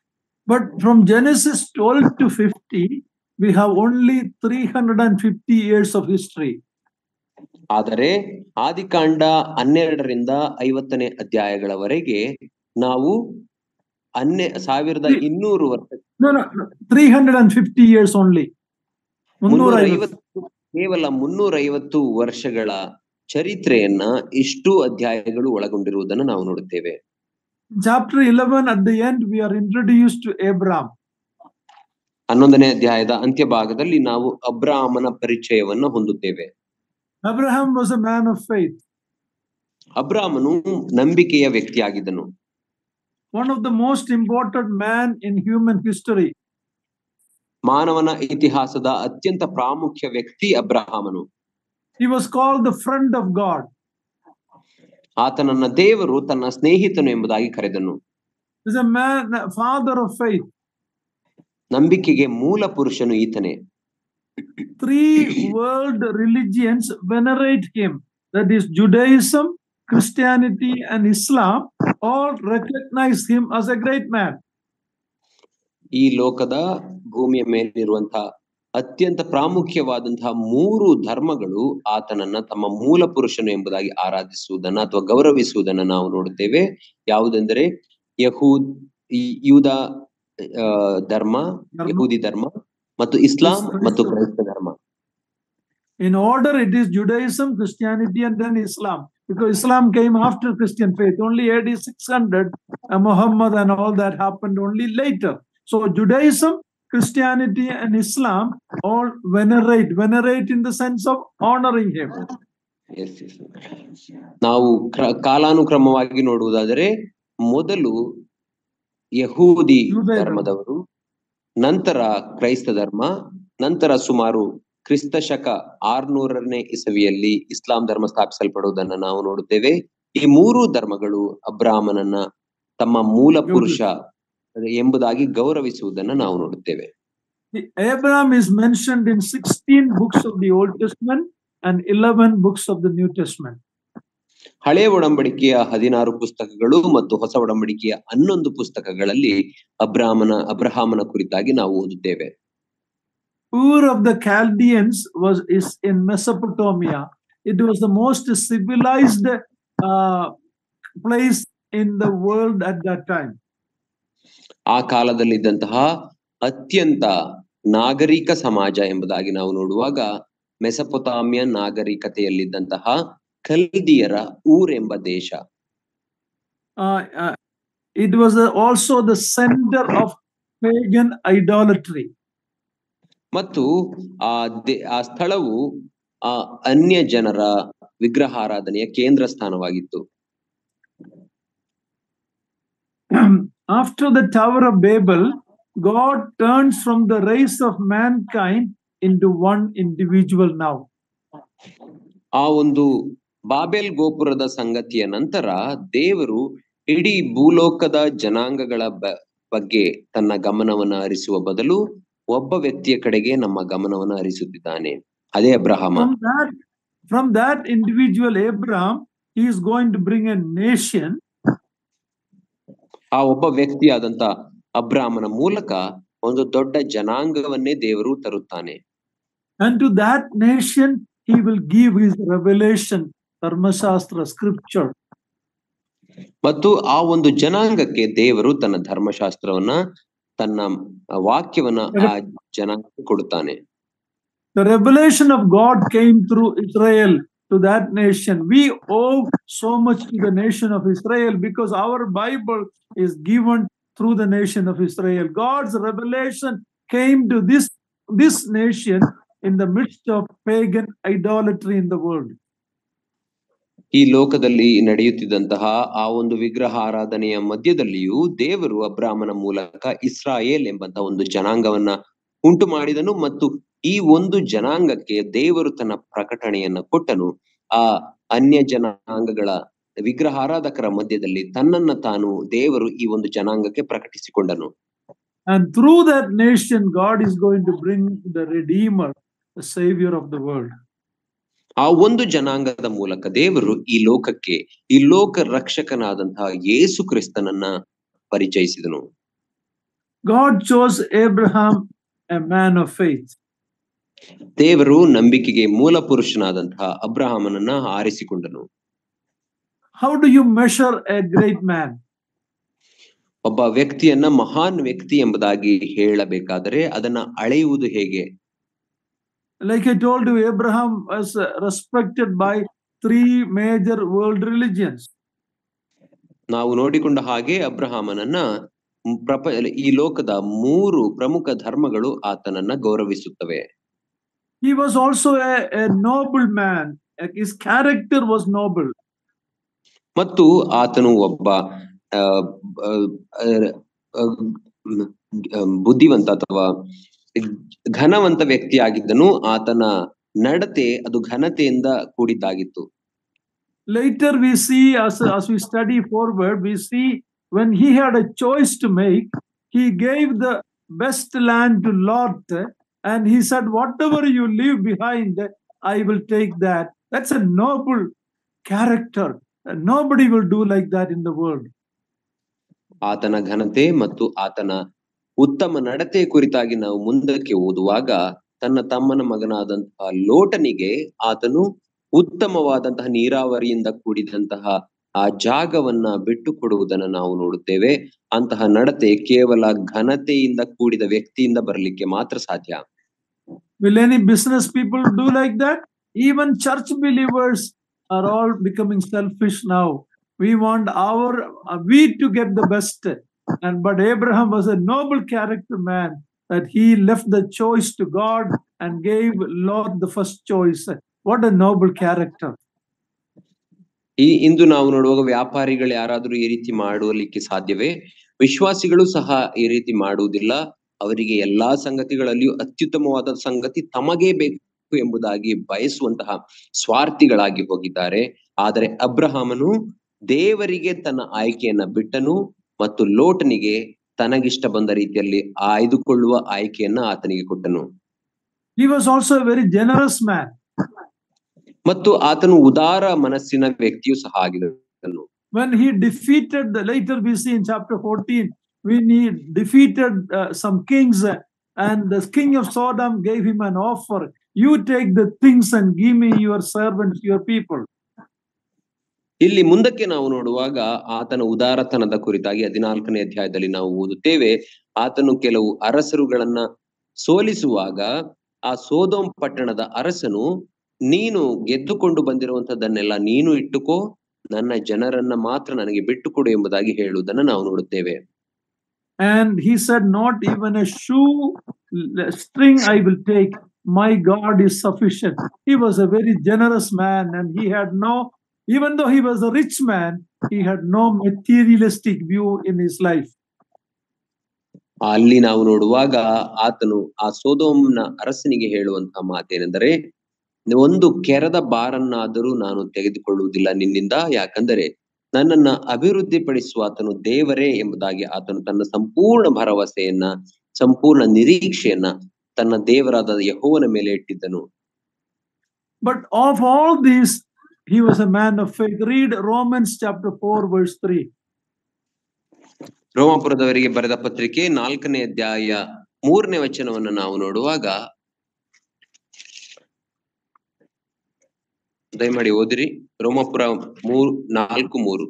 But from Genesis 12 to 50, we have only 350 years of history. ಆದರೆ ಆದಿಕಾಂಡ ಹನ್ನೆರಡರಿಂದ ಐವತ್ತನೇ ಅಧ್ಯಾಯಗಳವರೆಗೆ ನಾವು ಹನ್ನೆ ಸಾವಿರದ ಇನ್ನೂರು ವರ್ಷ No, no, no 350 years only. ಮುನ್ನೂರ 350. ಐವತ್ತು ಕೇವಲ ಮುನ್ನೂರ ಐವತ್ತು ವರ್ಷಗಳ ಚರಿತ್ರೆಯನ್ನ ಇಷ್ಟು ಅಧ್ಯಾಯಗಳು ಒಳಗೊಂಡಿರುವುದನ್ನು ನಾವು ನೋಡುತ್ತೇವೆ Chapter 11, at the end, we are introduced to Abraham. ಹನ್ನೊಂದನೇ ಅಧ್ಯಾಯದ ಅಂತ್ಯಭಾಗದಲ್ಲಿ ನಾವು ಅಬ್ರಾಹ್ಮನ ಪರಿಚಯವನ್ನ ಹೊಂದುತ್ತೇವೆ Abraham was a man of faith, ಅಬ್ರಾಹ್ಮನು ನಂಬಿಕೆಯ ವ್ಯಕ್ತಿಯಾಗಿದ್ದನು one of the most important man in human history. ಮಾನವನ ಇತಿಹಾಸದ ಅತ್ಯಂತ ಪ್ರಾಮುಖ್ಯ ವ್ಯಕ್ತಿ ಅಬ್ರಹಾಮನು He was called the friend of God. ಆತನನ್ನ ದೇವರು ತನ್ನ ಸ್ನೇಹಿತನು ಎಂಬುದಾಗಿ ಕರೆದನು He's a man, a father of faith. ನಂಬಿಕೆಗೆ ಮೂಲ ಪುರುಷನು ಈತನೇ Three world religions venerate him. That is Judaism, Christianity, and Islam. All recognize him as a great man. ಈ ಲೋಕದ ಭೂಮಿಯ ಮೇಲಿರುವಂತಹ ಅತ್ಯಂತ ಪ್ರಾಮುಖ್ಯವಾದಂತಹ ಮೂರು ಧರ್ಮಗಳು ಆತನನ್ನ ತಮ್ಮ ಮೂಲ ಪುರುಷನು ಎಂಬುದಾಗಿ ಆರಾಧಿಸುವುದನ್ನ ಅಥವಾ ಗೌರವಿಸುವುದನ್ನ ನಾವು ನೋಡುತ್ತೇವೆ ಯಾವುದೆಂದರೆ ಯಹೂದ್ ಈ ಯೂದ ಆ, ಧರ್ಮ ಧರ್ಮ. ಯಹೂದಿ ಧರ್ಮ ಮತ್ತು ಇಸ್ಲಾಂ ಕ್ರೈಸ್ತ ಮತ್ತು ಧರ್ಮ. ಕ್ರೈಸ್ತ ಧರ್ಮ In order, it is Judaism, Christianity, and then Islam. Because Islam came after Christian faith. Only AD 600, uh, Muhammad and all that happened only later. So Judaism, Christianity, and Islam all venerate, venerate in the sense of honoring him. Yes, yes. ನಾವು ಕ್ರ- ಕಾಲಾನುಕ್ರಮವಾಗಿ ನೋಡುವುದಾದರೆ ಮೊದಲು ಯಹೂದಿ ಯೂದ ಧರ್ಮ. ಧರ್ಮದವರು ನಂತರ ಕ್ರೈಸ್ತ ಧರ್ಮ ನಂತರ ಸುಮಾರು ಕ್ರಿಸ್ತ ಶಕ ಆರ್ನೂರನೇ ಇಸವಿಯಲ್ಲಿ ಇಸ್ಲಾಂ ಧರ್ಮ ಸ್ಥಾಪಿಸಲ್ಪಡುವುದನ್ನ ನಾವು ನೋಡುತ್ತೇವೆ ಈ ಮೂರು ಧರ್ಮಗಳು ಅಬ್ರಾಹ್ಮನನ್ನ ತಮ್ಮ ಮೂಲ ಪುರುಷ ಎಂಬುದಾಗಿ ಗೌರವಿಸುವುದನ್ನ ನಾವು ನೋಡುತ್ತೇವೆ The Abraham is mentioned in 16 books of the Old Testament and 11 books of the New Testament. ಹಳೆಯ ಒಡಂಬಡಿಕೆಯ ಹದಿನಾರು ಪುಸ್ತಕಗಳು ಮತ್ತು ಹೊಸ ಒಡಂಬಡಿಕೆಯ ಹನ್ನೊಂದು ಪುಸ್ತಕಗಳಲ್ಲಿ ಅಬ್ರಾಹ್ಮನ ಅಬ್ರಹಾಮನ ಕುರಿತಾಗಿ ನಾವು ಓದುತ್ತೇವೆ Ur of the Chaldeans was is in Mesopotamia. It was the most civilized uh, place in the world at that time. ಆ ಕಾಲದಲ್ಲಿದ್ದಂತಹ ಅತ್ಯಂತ ನಾಗರಿಕ ಸಮಾಜ ಎಂಬುದಾಗಿ ನಾವು ನೋಡುವಾಗ ಮೆಸಪೊತಾಮಿಯ ನಾಗರಿಕತೆಯಲ್ಲಿದ್ದಂತಹ ಕಲ್ದಿಯರ ಊರೆಂಬ ದೇಶ Uh, uh, it was uh, also the center of pagan idolatry. ಮತ್ತು ಆ ದೇ ಆ ಸ್ಥಳವು ಆ ಅನ್ಯ ಜನರ ವಿಗ್ರಹಾರಾಧನೆಯ ಕೇಂದ್ರ ಸ್ಥಾನವಾಗಿತ್ತು After the Tower of Babel, God turns from the race of mankind into one individual now. ಆ ಒಂದು ಬಾಬೆಲ್ ಗೋಪುರದ ಸಂಗತಿಯ ನಂತರ ದೇವರು ಇಡೀ ಭೂಲೋಕದ ಜನಾಂಗಗಳ ಬ- ಬಗ್ಗೆ ತನ್ನ ಗಮನವನ್ನ ಹರಿಸುವ ಬದಲು ಒಬ್ಬ ವ್ಯಕ್ತಿಯ ಕಡೆಗೆ ನಮ್ಮ ಗಮನವನ್ನ ಹರಿಸುತ್ತಿದ್ದಾನೆ ಅದೇ Abraham From that, from that individual Abraham, he is going to bring a nation ಆ ಒಬ್ಬ ವ್ಯಕ್ತಿಯಾದಂತ ಅಬ್ರಾಹ್ಮನ ಮೂಲಕ ಒಂದು ದೊಡ್ಡ ಜನಾಂಗವನ್ನೇ ದೇವರು ತರುತ್ತಾನೆ And to that nation, he will give his revelation, Dharmashastra, scripture. ಮತ್ತು ಆ ಒಂದು ಜನಾಂಗಕ್ಕೆ ದೇವರು ತನ್ನ ಧರ್ಮಶಾಸ್ತ್ರವನ್ನ ತನ್ನ ವಾಕ್ಯವನ್ನ ಆ ಜನಾಂಗಕ್ಕೆ ಕೊಡುತ್ತಾನೆ The revelation of God came through Israel to that nation. We owe so much to the nation of Israel because our Bible is given through the nation of Israel. God's revelation came to this, this nation in the midst of pagan idolatry in the world. ಈ ಲೋಕದಲ್ಲಿ ನಡೆಯುತ್ತಿದ್ದಂತಹ ಆ ಒಂದು ವಿಗ್ರಹ ಆರಾಧನೆಯ ಮಧ್ಯದಲ್ಲಿಯೂ ದೇವರು ಅಬ್ರಾಹ್ಮನ ಮೂಲಕ ಇಸ್ರಾಯೇಲ್ ಎಂಬಂತಹ ಒಂದು ಜನಾಂಗವನ್ನ ಉಂಟು ಮಾಡಿದನು ಮತ್ತು ಈ ಒಂದು ಜನಾಂಗಕ್ಕೆ ದೇವರು ತನ್ನ ಪ್ರಕಟಣೆಯನ್ನ ಕೊಟ್ಟನು ಆ ಅನ್ಯ ಜನಾಂಗಗಳ ವಿಗ್ರಹಾರಾಧಕರ ಮಧ್ಯದಲ್ಲಿ ತನ್ನನ್ನ ತಾನು ದೇವರು ಈ ಒಂದು ಜನಾಂಗಕ್ಕೆ ಪ್ರಕಟಿಸಿಕೊಂಡನು And through that nation, God is going to bring the Redeemer, the Savior of the world. ಆ ಒಂದು ಜನಾಂಗದ ಮೂಲಕ ದೇವರು ಈ ಲೋಕಕ್ಕೆ ಈ ಲೋಕ ರಕ್ಷಕನಾದಂತಹ ಯೇಸು ಕ್ರಿಸ್ತನನ್ನ ಪರಿಚಯಿಸಿದನು God chose Abraham, a man of faith. ದೇವರು ನಂಬಿಕೆಗೆ ಮೂಲ ಪುರುಷನಾದಂತಹ ಅಬ್ರಹಾಮನನ್ನ ಆರಿಸಿಕೊಂಡನು How do you measure a great man? ಒಬ್ಬ ವ್ಯಕ್ತಿಯನ್ನ ಮಹಾನ್ ವ್ಯಕ್ತಿ ಎಂಬುದಾಗಿ ಹೇಳಬೇಕಾದರೆ ಅದನ್ನ ಅಳೆಯುವುದು ಹೇಗೆ Like I told you, Abraham was uh, respected by three major world religions. ನಾವು ನೋಡಿಕೊಂಡ ಹಾಗೆ ಅಬ್ರಹಾಮನನ್ನ ಪ್ರಪ ಈ ಲೋಕದ ಮೂರು ಪ್ರಮುಖ ಧರ್ಮಗಳು ಆತನನ್ನ ಗೌರವಿಸುತ್ತವೆ He was also a, a noble man. Like, His character was noble. ಮತ್ತು ಆತನು ಒಬ್ಬ ಆ, ಆ, ಆ, ಆ, ಬುದ್ಧಿವಂತ ಅಥವಾ ಘನವಂತ ವ್ಯಕ್ತಿ ಆಗಿದ್ದನು ಆತನ ನಡತೆ ಅದು ಘನತೆಯಿಂದ ಕೂಡಿದ್ದಾಗಿತ್ತು Later, we see, as, as we study forward, we see when he had a choice to make, he gave the best land to Lot and he said, Whatever you leave behind, I will take that. That's a noble character. Nobody will do like that in the world. ಆತನ ಘನತೆ ಮತ್ತು ಆತನ ಉತ್ತಮ ನಡತೆ ಕುರಿತಾಗಿ ನಾವು ಮುಂದಕ್ಕೆ ಓದುವಾಗ ತನ್ನ ತಮ್ಮನ ಮಗನಾದಂತಹ ಲೋಟನಿಗೆ ಆತನು ಉತ್ತಮವಾದಂತಹ ನೀರಾವರಿಯಿಂದ ಕೂಡಿದಂತಹ ಆ ಜಾಗವನ್ನ ಬಿಟ್ಟು ಕೊಡುವುದನ್ನ ನಾವು ನೋಡುತ್ತೇವೆ ಅಂತಹ ನಡತೆ ಕೇವಲ ಘನತೆಯಿಂದ ಕೂಡಿದ ವ್ಯಕ್ತಿಯಿಂದ ಬರಲಿಕ್ಕೆ ಮಾತ್ರ ಸಾಧ್ಯ Will any business people do like that? Even church believers are all becoming selfish now. We want our uh, we to get the best. And but Abraham was a noble character man that he left the choice to God and gave Lord the first choice. What a noble character. ಈ ಇಂದು ನಾವು ನೋಡುವಾಗ ವ್ಯಾಪಾರಿಗಳು ಯಾರಾದ್ರೂ ಈ ರೀತಿ ಮಾಡಲಿಕ್ಕೆ ಸಾಧ್ಯವೇ ವಿಶ್ವಾಸಿಗಳು ಸಹ ಈ ರೀತಿ ಮಾಡುವುದಿಲ್ಲ ಅವರಿಗೆ ಎಲ್ಲಾ ಸಂಗತಿಗಳಲ್ಲಿಯೂ ಅತ್ಯುತ್ತಮವಾದ ಸಂಗತಿ ತಮಗೇ ಬೇಕು ಎಂಬುದಾಗಿ ಬಯಸುವಂತಹ ಸ್ವಾರ್ಥಿಗಳಾಗಿ ಹೋಗಿದ್ದಾರೆ ಆದರೆ ಅಬ್ರಹಾಮನು ದೇವರಿಗೆ ತನ್ನ ಆಯ್ಕೆಯನ್ನ ಬಿಟ್ಟನು ಮತ್ತು ಲೋಟನಿಗೆ ತನಗಿಷ್ಟ ಬಂದ ರೀತಿಯಲ್ಲಿ ಆಯ್ದುಕೊಳ್ಳುವ ಆಯ್ಕೆಯನ್ನ ಆತನಿಗೆ ಕೊಟ್ಟನು He was also a very generous man. ಮತ್ತು ಆತನು ಉದಾರ ಮನಸ್ಸಿನ ವ್ಯಕ್ತಿಯೂ ಸಹ ಆಗಿದನು when he defeated the later we see in chapter 14 when he defeated uh, some kings uh, and the king of sodom gave him an offer you take the things and give me your servants your people ಇಲ್ಲಿ ಮುಂದಕ್ಕೆ ನಾವು ನೋಡುವಾಗ ಆತನ ಉದಾರತನದ ಕುರಿತಾಗಿ ಹದಿನಾಲ್ಕನೇ ಅಧ್ಯಾಯದಲ್ಲಿ ನಾವು ಓದುತ್ತೇವೆ ಆತನು ಕೆಲವು ಅರಸರುಗಳನ್ನ ಸೋಲಿಸುವಾಗ ಆ ಸೋದೋಮ್ ಪಟ್ಟಣದ ಅರಸನು ನೀನು ಗೆದ್ದುಕೊಂಡು ಬಂದಿರುವಂತದ್ದನ್ನೆಲ್ಲ ನೀನು ಇಟ್ಟುಕೋ ನನ್ನ ಜನರನ್ನ ಮಾತ್ರ ನನಗೆ ಬಿಟ್ಟುಕೊಡು ಎಂಬುದಾಗಿ ಹೇಳುವುದನ್ನ ನಾವು ನೋಡುತ್ತೇವೆ and he said not even a shoe l- string i will take my god is sufficient he was a very generous man and he had no even though he was a rich man he had no materialistic view in his life ಅಲ್ಲಿ ನಾವು ನೋಡುವಾಗ ಆತನು ಆ ಸೋದೋಮ್ನ ಅರಸನಿಗೆ ಹೇಳುವಂತಹ ಮಾತೇನೆಂದರೆ ಒಂದು ಕೆರದ ಬಾರನ್ನಾದರೂ ನಾನು ತೆಗೆದುಕೊಳ್ಳುವುದಿಲ್ಲ ನಿನ್ನಿಂದ ಯಾಕಂದರೆ ನನ್ನನ್ನ ಅಭಿವೃದ್ಧಿಪಡಿಸುವ ಆತನು ದೇವರೇ ಎಂಬುದಾಗಿ ಆತನು ತನ್ನ ಸಂಪೂರ್ಣ ಭರವಸೆಯನ್ನ ಸಂಪೂರ್ಣ ನಿರೀಕ್ಷೆಯನ್ನ ತನ್ನ ದೇವರಾದ ಯಹೋವನ ಮೇಲೆ ಇಟ್ಟಿದ್ದನು But of all these, he was a man of faith. Read Romans chapter 4, verse 3. ರೋಮಾಪುರದವರಿಗೆ ಬರೆದ ಪತ್ರಿಕೆ ನಾಲ್ಕನೇ ಅಧ್ಯಾಯ ಮೂರನೇ ವಚನವನ್ನು ನಾವು ನೋಡುವಾಗ ದಯಮಾಡಿ ಓದಿರಿ ರೋಮಾಪುರ ಮೂರ್ ನಾಲ್ಕು ಮೂರು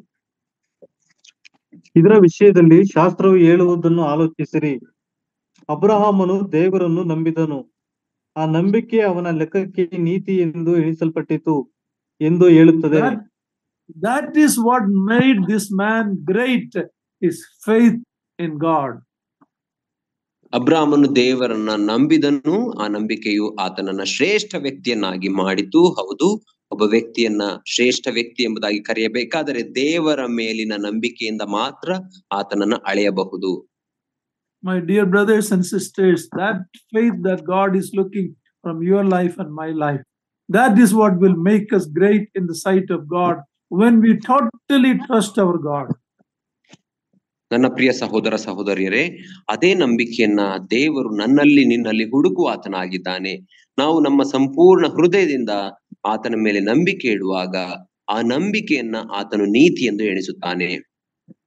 ಇದರ ವಿಷಯದಲ್ಲಿ ಶಾಸ್ತ್ರವು ಹೇಳುವುದನ್ನು ಆಲೋಚಿಸಿರಿ ಅಬ್ರಹಾಮನು ದೇವರನ್ನು ನಂಬಿದನು ಆ ನಂಬಿಕೆ ಅವನ ಲೆಕ್ಕಕ್ಕೆ ನೀತಿ ಎಂದು ಎಣಿಸಲ್ಪಟ್ಟಿತು ಎಂದು ಹೇಳುತ್ತದೆ That, that is what made this man great, his faith in God. ಅಬ್ರಾಮನು ದೇವರನ್ನ ನಂಬಿದನು ಆ ನಂಬಿಕೆಯು ಆತನನ್ನ ಶ್ರೇಷ್ಠ ವ್ಯಕ್ತಿಯನ್ನಾಗಿ ಮಾಡಿತು ಹೌದು ಒಬ್ಬ ವ್ಯಕ್ತಿಯನ್ನ ಶ್ರೇಷ್ಠ ವ್ಯಕ್ತಿ ಎಂಬುದಾಗಿ ಕರೆಯಬೇಕಾದರೆ ದೇವರ ಮೇಲಿನ ನಂಬಿಕೆಯಿಂದ ಮಾತ್ರ ಆತನನ್ನ ಅಳೆಯಬಹುದು My dear brothers and sisters, that faith that God is looking from your life and my life, that is what will make us great in the sight of God when we totally trust our God. ನನ್ನ ಪ್ರಿಯ ಸಹೋದರ ಸಹೋದರಿಯರೇ ಅದೇ ನಂಬಿಕೆಯನ್ನ ದೇವರು ನನ್ನಲ್ಲಿ ನಿನ್ನಲ್ಲಿ ಹುಡುಕುವ ಆತನಾಗಿದ್ದಾನೆ ನಾವು ನಮ್ಮ ಸಂಪೂರ್ಣ ಹೃದಯದಿಂದ ಆತನ ಮೇಲೆ ನಂಬಿಕೆ ಇಡುವಾಗ ಆ ನಂಬಿಕೆಯನ್ನ ಆತನು ನೀತಿ ಎಂದು ಎಣಿಸುತ್ತಾನೆ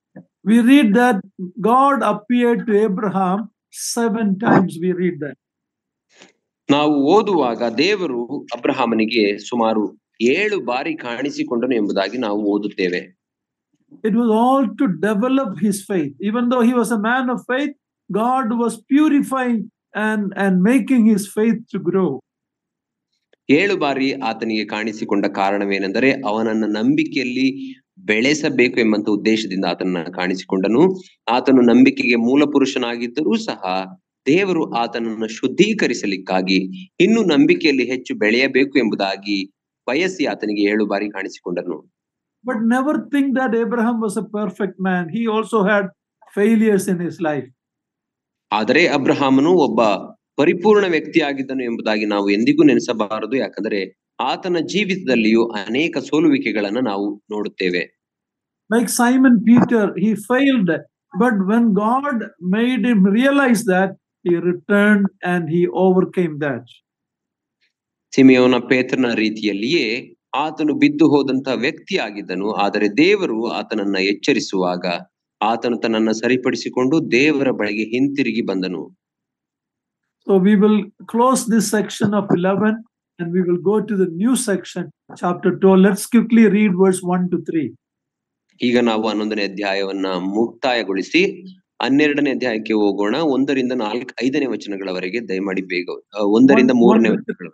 We read that God appeared to Abraham seven times. We read that. ನಾವು ಓದುವಾಗ ದೇವರು ಅಬ್ರಹಾಮನಿಗೆ ಸುಮಾರು ಏಳು ಬಾರಿ ಕಾಣಿಸಿಕೊಂಡನು ಎಂಬುದಾಗಿ ನಾವು ಓದುತ್ತೇವೆ It was all to develop his faith. Even though he was a man of faith, God was purifying and, and making his faith to grow. ಏಳು ಬಾರಿ ಆತನಿಗೆ ಕಾಣಿಸಿಕೊಂಡ ಕಾರಣವೇನೆಂದರೆ ಅವನನ್ನ ನಂಬಿಕೆಯಲ್ಲಿ ಬೆಳೆಸಬೇಕು ಎಂಬಂತ ಉದ್ದೇಶದಿಂದ ಆತನನ್ನ ಕಾಣಿಸಿಕೊಂಡನು ಆತನು ನಂಬಿಕೆಗೆ ಮೂಲ ಪುರುಷನಾಗಿದ್ದರೂ ಸಹ ದೇವರು ಆತನನ್ನು ಶುದ್ಧೀಕರಿಸಲಿಕ್ಕಾಗಿ ಇನ್ನು ನಂಬಿಕೆಯಲ್ಲಿ ಹೆಚ್ಚು ಬೆಳೆಯಬೇಕು ಎಂಬುದಾಗಿ ಬಯಸಿ ಆತನಿಗೆ ಏಳು ಬಾರಿ ಕಾಣಿಸಿಕೊಂಡನು But never think that Abraham was a perfect man. He also had failures in his life. ಆದರೆ ಅಬ್ರಹಾಮನು ಒಬ್ಬ ಪರಿಪೂರ್ಣ ವ್ಯಕ್ತಿಯಾಗಿದ್ದನು ಎಂಬುದಾಗಿ ನಾವು ಎಂದಿಗೂ ನೆನೆಸಬಾರದು ಯಾಕಂದರೆ ಆತನ ಜೀವಿತದಲ್ಲಿಯೂ ಅನೇಕ ಸೋಲುವಿಕೆಗಳನ್ನ ನಾವು ನೋಡುತ್ತೇವೆ Like Simon Peter, he failed. But when God made him realize that, he returned and he overcame that. ಸಿಮಿಯೋನ ಪೇತ್ರನ ರೀತಿಯಲ್ಲಿಯೇ ಆತನು ಬಿದ್ದು ಹೋದಂತ ವ್ಯಕ್ತಿ ಆಗಿದ್ದನು ಆದರೆ ದೇವರು ಆತನನ್ನ ಎಚ್ಚರಿಸುವಾಗ ಆತನು ತನ್ನನ್ನ ಸರಿಪಡಿಸಿಕೊಂಡು ದೇವರ ಬಳಿಗೆ ಹಿಂತಿರುಗಿ ಬಂದನು So we will close this section of 11 and we will go to the new section, chapter 12. Let's quickly read verse 1 to 3. ಈಗ ನಾವು ಹನ್ನೊಂದನೇ ಅಧ್ಯಾಯವನ್ನ ಮುಕ್ತಾಯಗೊಳಿಸಿ ಹನ್ನೆರಡನೇ ಅಧ್ಯಾಯಕ್ಕೆ ಹೋಗೋಣ ಒಂದರಿಂದ ನಾಲ್ಕು ಐದನೇ ವಚನಗಳವರೆಗೆ ದಯಮಾಡಿ ಬೇಗ ಆ, ಒಂದರಿಂದ One- ಮೂರನೇ one- ವಚನಗಳು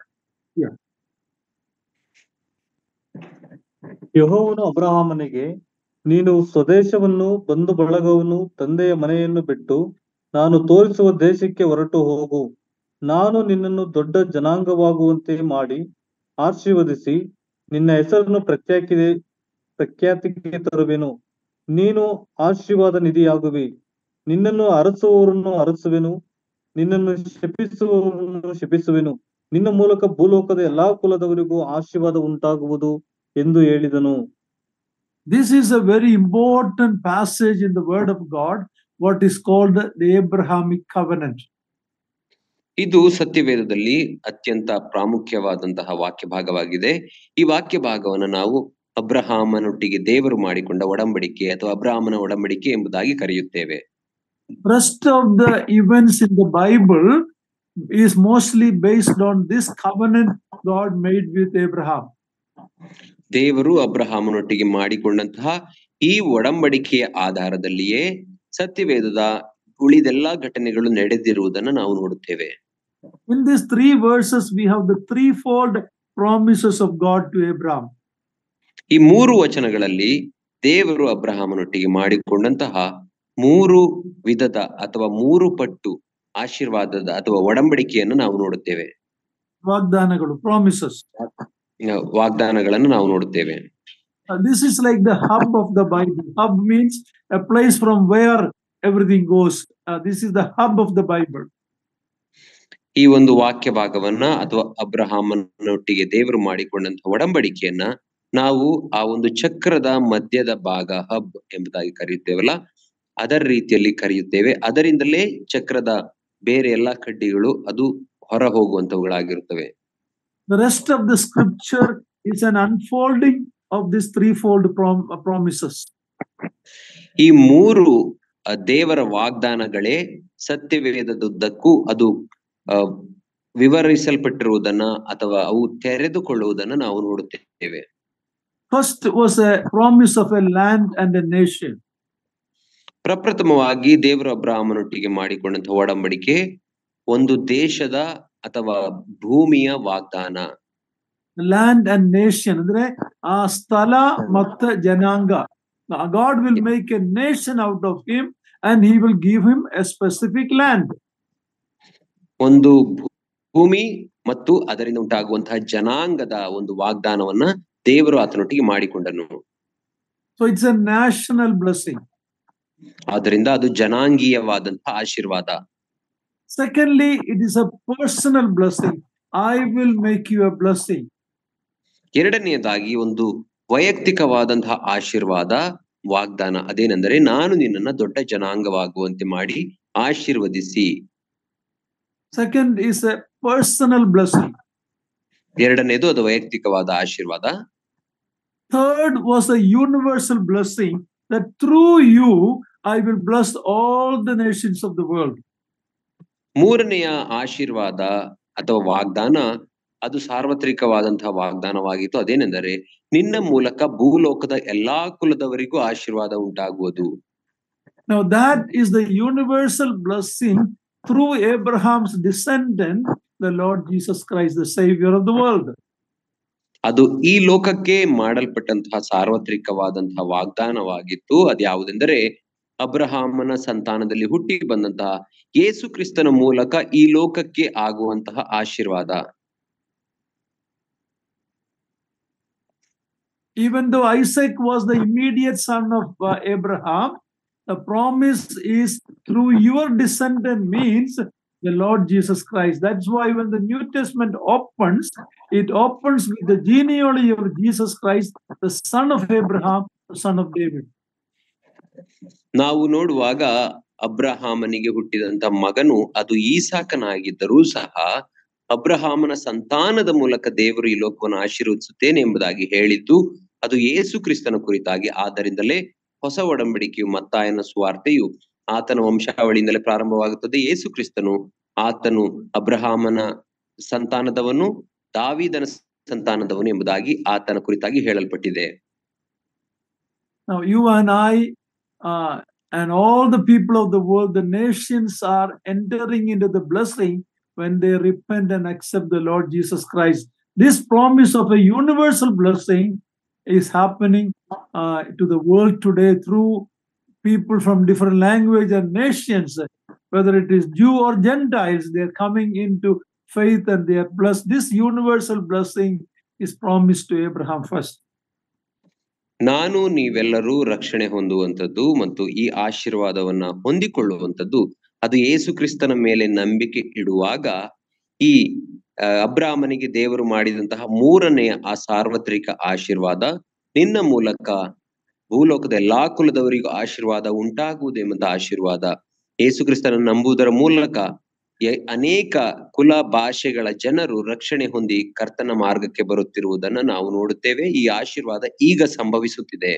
ಯೆಹೋವನು ಅಬ್ರಹಾಮನಿಗೆ ನೀನು ಸ್ವದೇಶವನ್ನು ಬಂಧು ಬಳಗವನ್ನು ತಂದೆಯ ಮನೆಯನ್ನು ಬಿಟ್ಟು ನಾನು ತೋರಿಸುವ ದೇಶಕ್ಕೆ ಹೊರಟು ಹೋಗು ನಾನು ನಿನ್ನನ್ನು ದೊಡ್ಡ ಜನಾಂಗವಾಗುವಂತೆ ಮಾಡಿ ಆಶೀರ್ವದಿಸಿ ನಿನ್ನ ಹೆಸರನ್ನು ಪ್ರತ್ಯಾಕಿದೆ ಪ್ರಖ್ಯಾತಿಗೆ ತರುವೆನು ನೀನು ಆಶೀರ್ವಾದ ನಿಧಿಯಾಗುವಿ ನಿನ್ನನ್ನು ಅರಸುವವರನ್ನು ಅರಸುವೆನು ನಿನ್ನನ್ನು ಶಪಿಸುವವರನ್ನು ಶಪಿಸುವೆನು ನಿನ್ನ ಮೂಲಕ ಭೂಲೋಕದ ಎಲ್ಲಾ ಕುಲದವರಿಗೂ ಆಶೀರ್ವಾದ ಉಂಟಾಗುವುದು ಎಂದು ಹೇಳಿದನು This is a very important passage in the Word of God, what is called the Abrahamic covenant. ಇದು ಸತ್ಯವೇದದಲ್ಲಿ ಅತ್ಯಂತ ಪ್ರಾಮುಖ್ಯವಾದಂತಹ ವಾಕ್ಯ ಭಾಗವಾಗಿದೆ ಈ ವಾಕ್ಯ ಭಾಗವನ್ನು ನಾವು ಅಬ್ರಹಾಮನೊಟ್ಟಿಗೆ ದೇವರು ಮಾಡಿಕೊಂಡ ಒಡಂಬಡಿಕೆ ಅಥವಾ ಅಬ್ರಹಾಮನ ಒಡಂಬಡಿಕೆ ಎಂಬುದಾಗಿ ಕರೆಯುತ್ತೇವೆ Rest of the events in the Bible is mostly based on this covenant God made with Abraham. ದೇವರು ಅಬ್ರಹಾಮನೊಟ್ಟಿಗೆ ಮಾಡಿಕೊಂಡಂತಹ ಈ ಒಡಂಬಡಿಕೆಯ ಆಧಾರದಲ್ಲಿಯೇ ಸತ್ಯವೇದದ ಉಳಿದೆಲ್ಲಾ ಘಟನೆಗಳು ನಡೆದಿರುವುದನ್ನು ನಾವು ನೋಡುತ್ತೇವೆ In these three verses, we have the threefold promises of God to Abraham. ಈ ಮೂರು ವಚನಗಳಲ್ಲಿ ದೇವರು ಅಬ್ರಹಾಮನೊಟ್ಟಿಗೆ ಮಾಡಿಕೊಂಡಂತಹ ಮೂರು ವಿಧದ ಅಥವಾ ಮೂರು ಪಟ್ಟು ಆಶೀರ್ವಾದದ ಅಥವಾ ಒಡಂಬಡಿಕೆಯನ್ನು ನಾವು ನೋಡುತ್ತೇವೆ Vagdanagalu, promises. ಆ, ವಾಗ್ದಾನಗಳನ್ನು ನಾವು ನೋಡುತ್ತೇವೆ Uh, this is like the hub of the Bible. Hub means a place from where everything goes. Uh, this is the hub of the Bible. ಈ ಒಂದು ವಾಕ್ಯ ಭಾಗವನ್ನ ಅಥವಾ ಅಬ್ರಹಾಮನೊಟ್ಟಿಗೆ ದೇವರು ಮಾಡಿಕೊಂಡಂತಹ ಒಡಂಬಡಿಕೆಯನ್ನ ನಾವು ಆ ಒಂದು ಚಕ್ರದ ಮಧ್ಯದ ಭಾಗ ಹಬ್ ಎಂಬುದಾಗಿ ಕರೆಯುತ್ತೇವಲ್ಲ ಅದರ ರೀತಿಯಲ್ಲಿ ಕರೆಯುತ್ತೇವೆ ಅದರಿಂದಲೇ ಚಕ್ರದ ಬೇರೆ ಎಲ್ಲಾ ಕಡ್ಡಿಗಳು ಅದು ಹೊರ ಹೋಗುವಂತವುಗಳಾಗಿರುತ್ತವೆ The rest of the scripture is an unfolding of these threefold prom- uh, promises. ಈ ಮೂರು ಆ, ದೇವರ ವಾಗ್ದಾನಗಳೇ ಸತ್ಯವೇದದುದ್ದಕ್ಕೂ ಅದು ಆ, ವಿವರಿಸಲ್ಪಟ್ಟಿರುವುದನ್ನ ಅಥವಾ ಅವು ತೆರೆದುಕೊಳ್ಳುವುದನ್ನ ನಾವು ನೋಡುತ್ತೇವೆ First was a promise of a land and a nation. ಪ್ರಪ್ರಥಮವಾಗಿ ದೇವರು ಅಬ್ರಾಹ್ಮನೊಟ್ಟಿಗೆ ಮಾಡಿಕೊಂಡಂತಹ ಒಡಂಬಡಿಕೆ ಒಂದು ದೇಶದ ಅಥವಾ ಭೂಮಿಯ ವಾಗ್ದಾನ Land and nation. ಅಂದ್ರೆ ಆ ಸ್ಥಳ ಮತ್ತು ಜನಾಂಗ God will make a nation out of him and he will give him a specific land ಒಂದು ಭೂ- ಭೂಮಿ ಮತ್ತು ಅದರಿಂದ ಉಂಟಾಗುವಂತಹ ಜನಾಂಗದ ಒಂದು ವಾಗ್ದಾನವನ್ನ ದೇವರು ಆತನೊಟ್ಟಿಗೆ ಮಾಡಿಕೊಂಡನು so it's a national blessing ಆದ್ದರಿಂದ ಅದು ಜನಾಂಗೀಯವಾದಂತಹ ಆಶೀರ್ವಾದ Secondly, it is a personal blessing. I will make you a blessing. ಎರಡನೆಯದಾಗಿ ಒಂದು ವೈಯಕ್ತಿಕವಾದಂತಹ ಆಶೀರ್ವಾದ ವಾಗ್ದಾನ ಅದೇನೆಂದರೆ ನಾನು ನಿನ್ನನ್ನ ದೊಡ್ಡ ಜನಾಂಗವಾಗುವಂತೆ ಮಾಡಿ ಆಶೀರ್ವದಿಸಿ Second is a personal blessing. ಎರಡನೇದು ಅದು ವೈಯಕ್ತಿಕವಾದ ಆಶೀರ್ವಾದ Third was a universal blessing that through you I will bless all the nations of the world. ಮೂರನೆಯ ಆಶೀರ್ವಾದ ಅಥವಾ ವಾಗ್ದಾನ ಅದು ಸಾರ್ವತ್ರಿಕವಾದಂತಹ ವಾಗ್ದಾನವಾಗಿತ್ತು ಅದೇನೆಂದರೆ ನಿನ್ನ ಮೂಲಕ ಭೂಲೋಕದ ಎಲ್ಲಾ ಕುಲದವರಿಗೂ ಆಶೀರ್ವಾದ ಉಂಟಾಗುವುದು Now, that is the universal blessing through Abraham's descendant, the Lord Jesus Christ, the Savior of the world. ಅದು ಈ ಲೋಕಕ್ಕೆ ಮಾಡಲ್ಪಟ್ಟಂತಹ ಸಾರ್ವತ್ರಿಕವಾದಂತಹ ವಾಗ್ದಾನವಾಗಿತ್ತು ಅದ್ಯಾವುದೆಂದರೆ ಅಬ್ರಹಾಮನ ಸಂತಾನದಲ್ಲಿ ಹುಟ್ಟಿ ಬಂದಂತಹ ಯೇಸು ಕ್ರಿಸ್ತನ ಮೂಲಕ ಈ ಲೋಕಕ್ಕೆ ಆಗುವಂತಹ ಆಶೀರ್ವಾದ Even though Isaac was the immediate son of uh, Abraham, the promise is through your descendant means the Lord Jesus Christ. That's why when the New Testament opens, it opens with the genealogy of Jesus Christ, the son of Abraham, the son of David. ನಾವು ನೋಡುವಾಗ ಅಬ್ರಹಾಮನಿಗೆ ಹುಟ್ಟಿದಂತ ಮಗನು ಅದು ಈಸಾಕನಾಗಿದ್ದರೂ ಸಹ ಅಬ್ರಹಾಮನ ಸಂತಾನದ ಮೂಲಕ ದೇವರು ಈ ಲೋಕವನ್ನು ಆಶೀರ್ವದಿಸುತ್ತೇನೆ ಎಂಬುದಾಗಿ ಹೇಳಿದ್ದು ಅದು ಯೇಸು ಕ್ರಿಸ್ತನ ಕುರಿತಾಗಿ ಆದ್ದರಿಂದಲೇ ಹೊಸ ಒಡಂಬಡಿಕೆಯು ಮತ್ತಾಯನ ಸುವಾರ್ತೆಯು ಆತನ ವಂಶಾವಳಿಯಿಂದಲೇ ಪ್ರಾರಂಭವಾಗುತ್ತದೆ ಯೇಸು ಕ್ರಿಸ್ತನು ಆತನು ಅಬ್ರಹಾಮನ ಸಂತಾನದವನು ದಾವಿದನ ಸಂತಾನದವನು ಎಂಬುದಾಗಿ ಆತನ ಕುರಿತಾಗಿ ಹೇಳಲ್ಪಟ್ಟಿದೆ Now, you and I, uh, and all the people of the world, the nations are entering into the blessing when they repent and accept the Lord Jesus Christ. This promise of a universal blessing is happening uh, to the world today through people from different language and nations, whether it is Jew or Gentiles, they're coming into faith and they are blessed. This universal blessing is promised to Abraham first. ನಾನು ನೀವೆಲ್ಲರೂ ರಕ್ಷಣೆ ಹೊಂದುವಂಥದ್ದು ಮತ್ತು ಈ ಆಶೀರ್ವಾದವನ್ನ ಹೊಂದಿಕೊಳ್ಳುವಂಥದ್ದು ಅದು ಯೇಸು ಕ್ರಿಸ್ತನ ಮೇಲೆ ನಂಬಿಕೆ ಇಡುವಾಗ ಈ ಆ, ಅಬ್ರಾಹ್ಮನಿಗೆ ದೇವರು ಮಾಡಿದಂತಹ ಮೂರನೆಯ ಆ ಸಾರ್ವತ್ರಿಕ ಆಶೀರ್ವಾದ ನಿನ್ನ ಮೂಲಕ ಭೂಲೋಕದ ಎಲ್ಲಾ ಕುಲದವರಿಗೂ ಆಶೀರ್ವಾದ ಉಂಟಾಗುವುದೆಂಬ ಆಶೀರ್ವಾದ ಯೇಸು ಕ್ರಿಸ್ತನ ನಂಬುವುದರ ಮೂಲಕ ಯ- ಅನೇಕ ಕುಲ ಭಾಷೆಗಳ ಜನರು ರಕ್ಷಣೆ ಹೊಂದಿ ಕರ್ತನ ಮಾರ್ಗಕ್ಕೆ ಬರುತ್ತಿರುವುದನ್ನ ನಾವು ನೋಡುತ್ತೇವೆ ಈ ಆಶೀರ್ವಾದ ಈಗ ಸಂಭವಿಸುತ್ತಿದೆ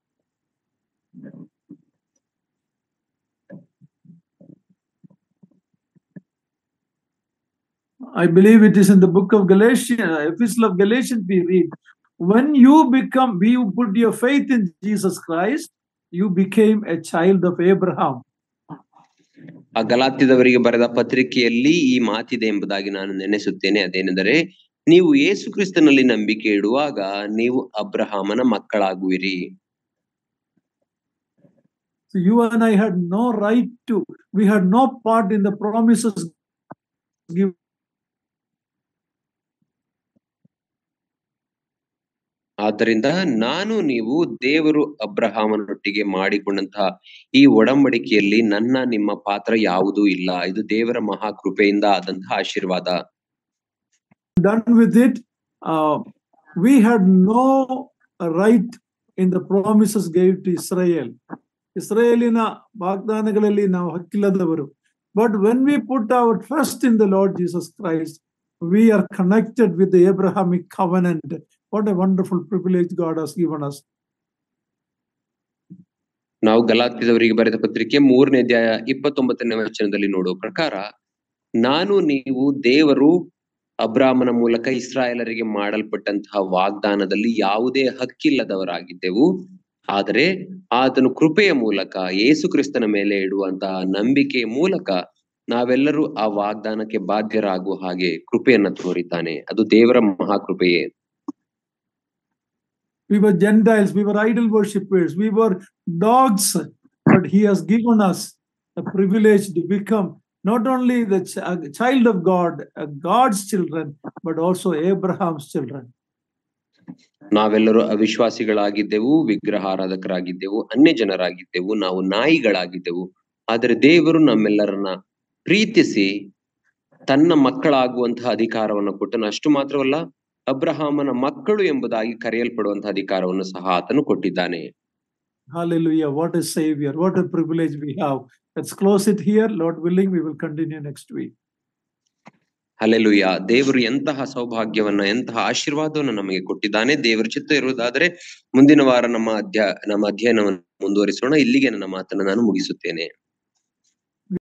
I believe it is in the book of Galatians, Epistle of Galatians, we read, when you become, you put your faith in Jesus Christ, you became a child of Abraham. ಆ ಗಲಾತ್ಯದವರಿಗೆ ಬರೆದ ಪತ್ರಿಕೆಯಲ್ಲಿ ಈ ಮಾತಿದೆ ಎಂಬುದಾಗಿ ನಾನು ನೆನೆಸುತ್ತೇನೆ ಅದೇನೆಂದರೆ ನೀವು ಯೇಸು ಕ್ರಿಸ್ತನಲ್ಲಿ ನಂಬಿಕೆ ಇಡುವಾಗ ನೀವು ಅಬ್ರಹಾಮನ ಮಕ್ಕಳಾಗುವಿರಿ So you and I had no right to, we had no part in the promises given. ಆದ್ದರಿಂದ ನಾನು ನೀವು ದೇವರು ಅಬ್ರಹಾಮನೊಟ್ಟಿಗೆ ಮಾಡಿಕೊಂಡಂತಹ ಈ ಒಡಂಬಡಿಕೆಯಲ್ಲಿ ನನ್ನ ನಿಮ್ಮ ಪಾತ್ರ ಯಾವುದೂ ಇಲ್ಲ ಇದು ದೇವರ ಮಹಾಕೃಪೆಯಿಂದ ಆದಂತಹ ಆಶೀರ್ವಾದ done with it, uh, we had no right in the promises gave to Israel. ಇಸ್ರೇಲಿನ ವಾಗ್ದಾನಗಳಲ್ಲಿ ನಾವು ಹಕ್ಕಿಲ್ಲದವರು but when we put our trust in the Lord Jesus Christ we are connected with the Abrahamic covenant what a wonderful privilege God has given us ನಾವು ಗಲಾತ್ಯದವರಿಗೆ ಬರೆದ ಪತ್ರಿಕೆ ಮೂರನೇ ಅಧ್ಯಾಯ ಇಪ್ಪತ್ತೊಂಬತ್ತನೇ ವಚನದಲ್ಲಿ ನೋಡುವ ಪ್ರಕಾರ ನಾನು ನೀವು ದೇವರು ಅಬ್ರಾಮನ ಮೂಲಕ ಇಸ್ರಾಯೇಲರಿಗೆ ಮಾಡಲ್ಪಟ್ಟಂತಹ ವಾಗ್ದಾನದಲ್ಲಿ ಯಾವುದೇ ಹಕ್ಕಿಲ್ಲದವರಾಗಿದ್ದೆವು ಆದರೆ ಆತನು ಕೃಪೆಯ ಮೂಲಕ ಯೇಸು ಕ್ರಿಸ್ತನ ಮೇಲೆ ಇಡುವಂತಹ ನಂಬಿಕೆಯ ಮೂಲಕ ನಾವೆಲ್ಲರೂ ಆ ವಾಗ್ದಾನಕ್ಕೆ ಬಾಧ್ಯರಾಗುವ ಹಾಗೆ ಕೃಪೆಯನ್ನ ತೋರಿದ್ದಾನೆ ಅದು ದೇವರ ಮಹಾಕೃಪೆಯೇ We were Gentiles, we were idol worshippers, we were dogs, but He has given us the privilege to become not only the ch- a child of God, uh, God's children, but also Abraham's children. ನಾವೆಲ್ಲರೂ ಅವಿಶ್ವಾಸಿಗಳಾಗಿದ್ದೆವು ವಿಗ್ರಹಾರಾಧಕರಾಗಿದ್ದೆವು ಅನ್ಯ ಜನರಾಗಿದ್ದೆವು ನಾವು ನಾಯಿಗಳಾಗಿದ್ದೆವು ಆದರೆ ದೇವರು ನಮ್ಮೆಲ್ಲರನ್ನ ಪ್ರೀತಿಸಿ ತನ್ನ ಮಕ್ಕಳಾಗುವಂತಹ ಅಧಿಕಾರವನ್ನು ಕೊಟ್ಟನು ಅಷ್ಟು ಮಾತ್ರವಲ್ಲ ಅಬ್ರಹಾಮನ ಮಕ್ಕಳು ಎಂಬುದಾಗಿ ಕರೆಯಲ್ಪಡುವಂತಹ ಅಧಿಕಾರವನ್ನು ಸಹ ಆತನು ಕೊಟ್ಟಿದ್ದಾನೆ Hallelujah. What a savior. What a privilege we have. Let's close it here. Lord willing, we will continue next week. Hallelujah ದೇವರು ಎಂತಹ ಸೌಭಾಗ್ಯವನ್ನ ಎಂತಹ ಆಶೀರ್ವಾದವನ್ನು ನಮಗೆ ಕೊಟ್ಟಿದ್ದಾನೆ ದೇವರ ಚಿತ್ತ ಇರುವುದಾದರೆ ಮುಂದಿನ ವಾರ ನಮ್ಮ ಅಧ್ಯ ನಮ್ಮ ಅಧ್ಯಯನವನ್ನು ಮುಂದುವರಿಸೋಣ ಇಲ್ಲಿಗೆ ನನ್ನ ಮಾತನ್ನು ನಾನು ಮುಗಿಸುತ್ತೇನೆ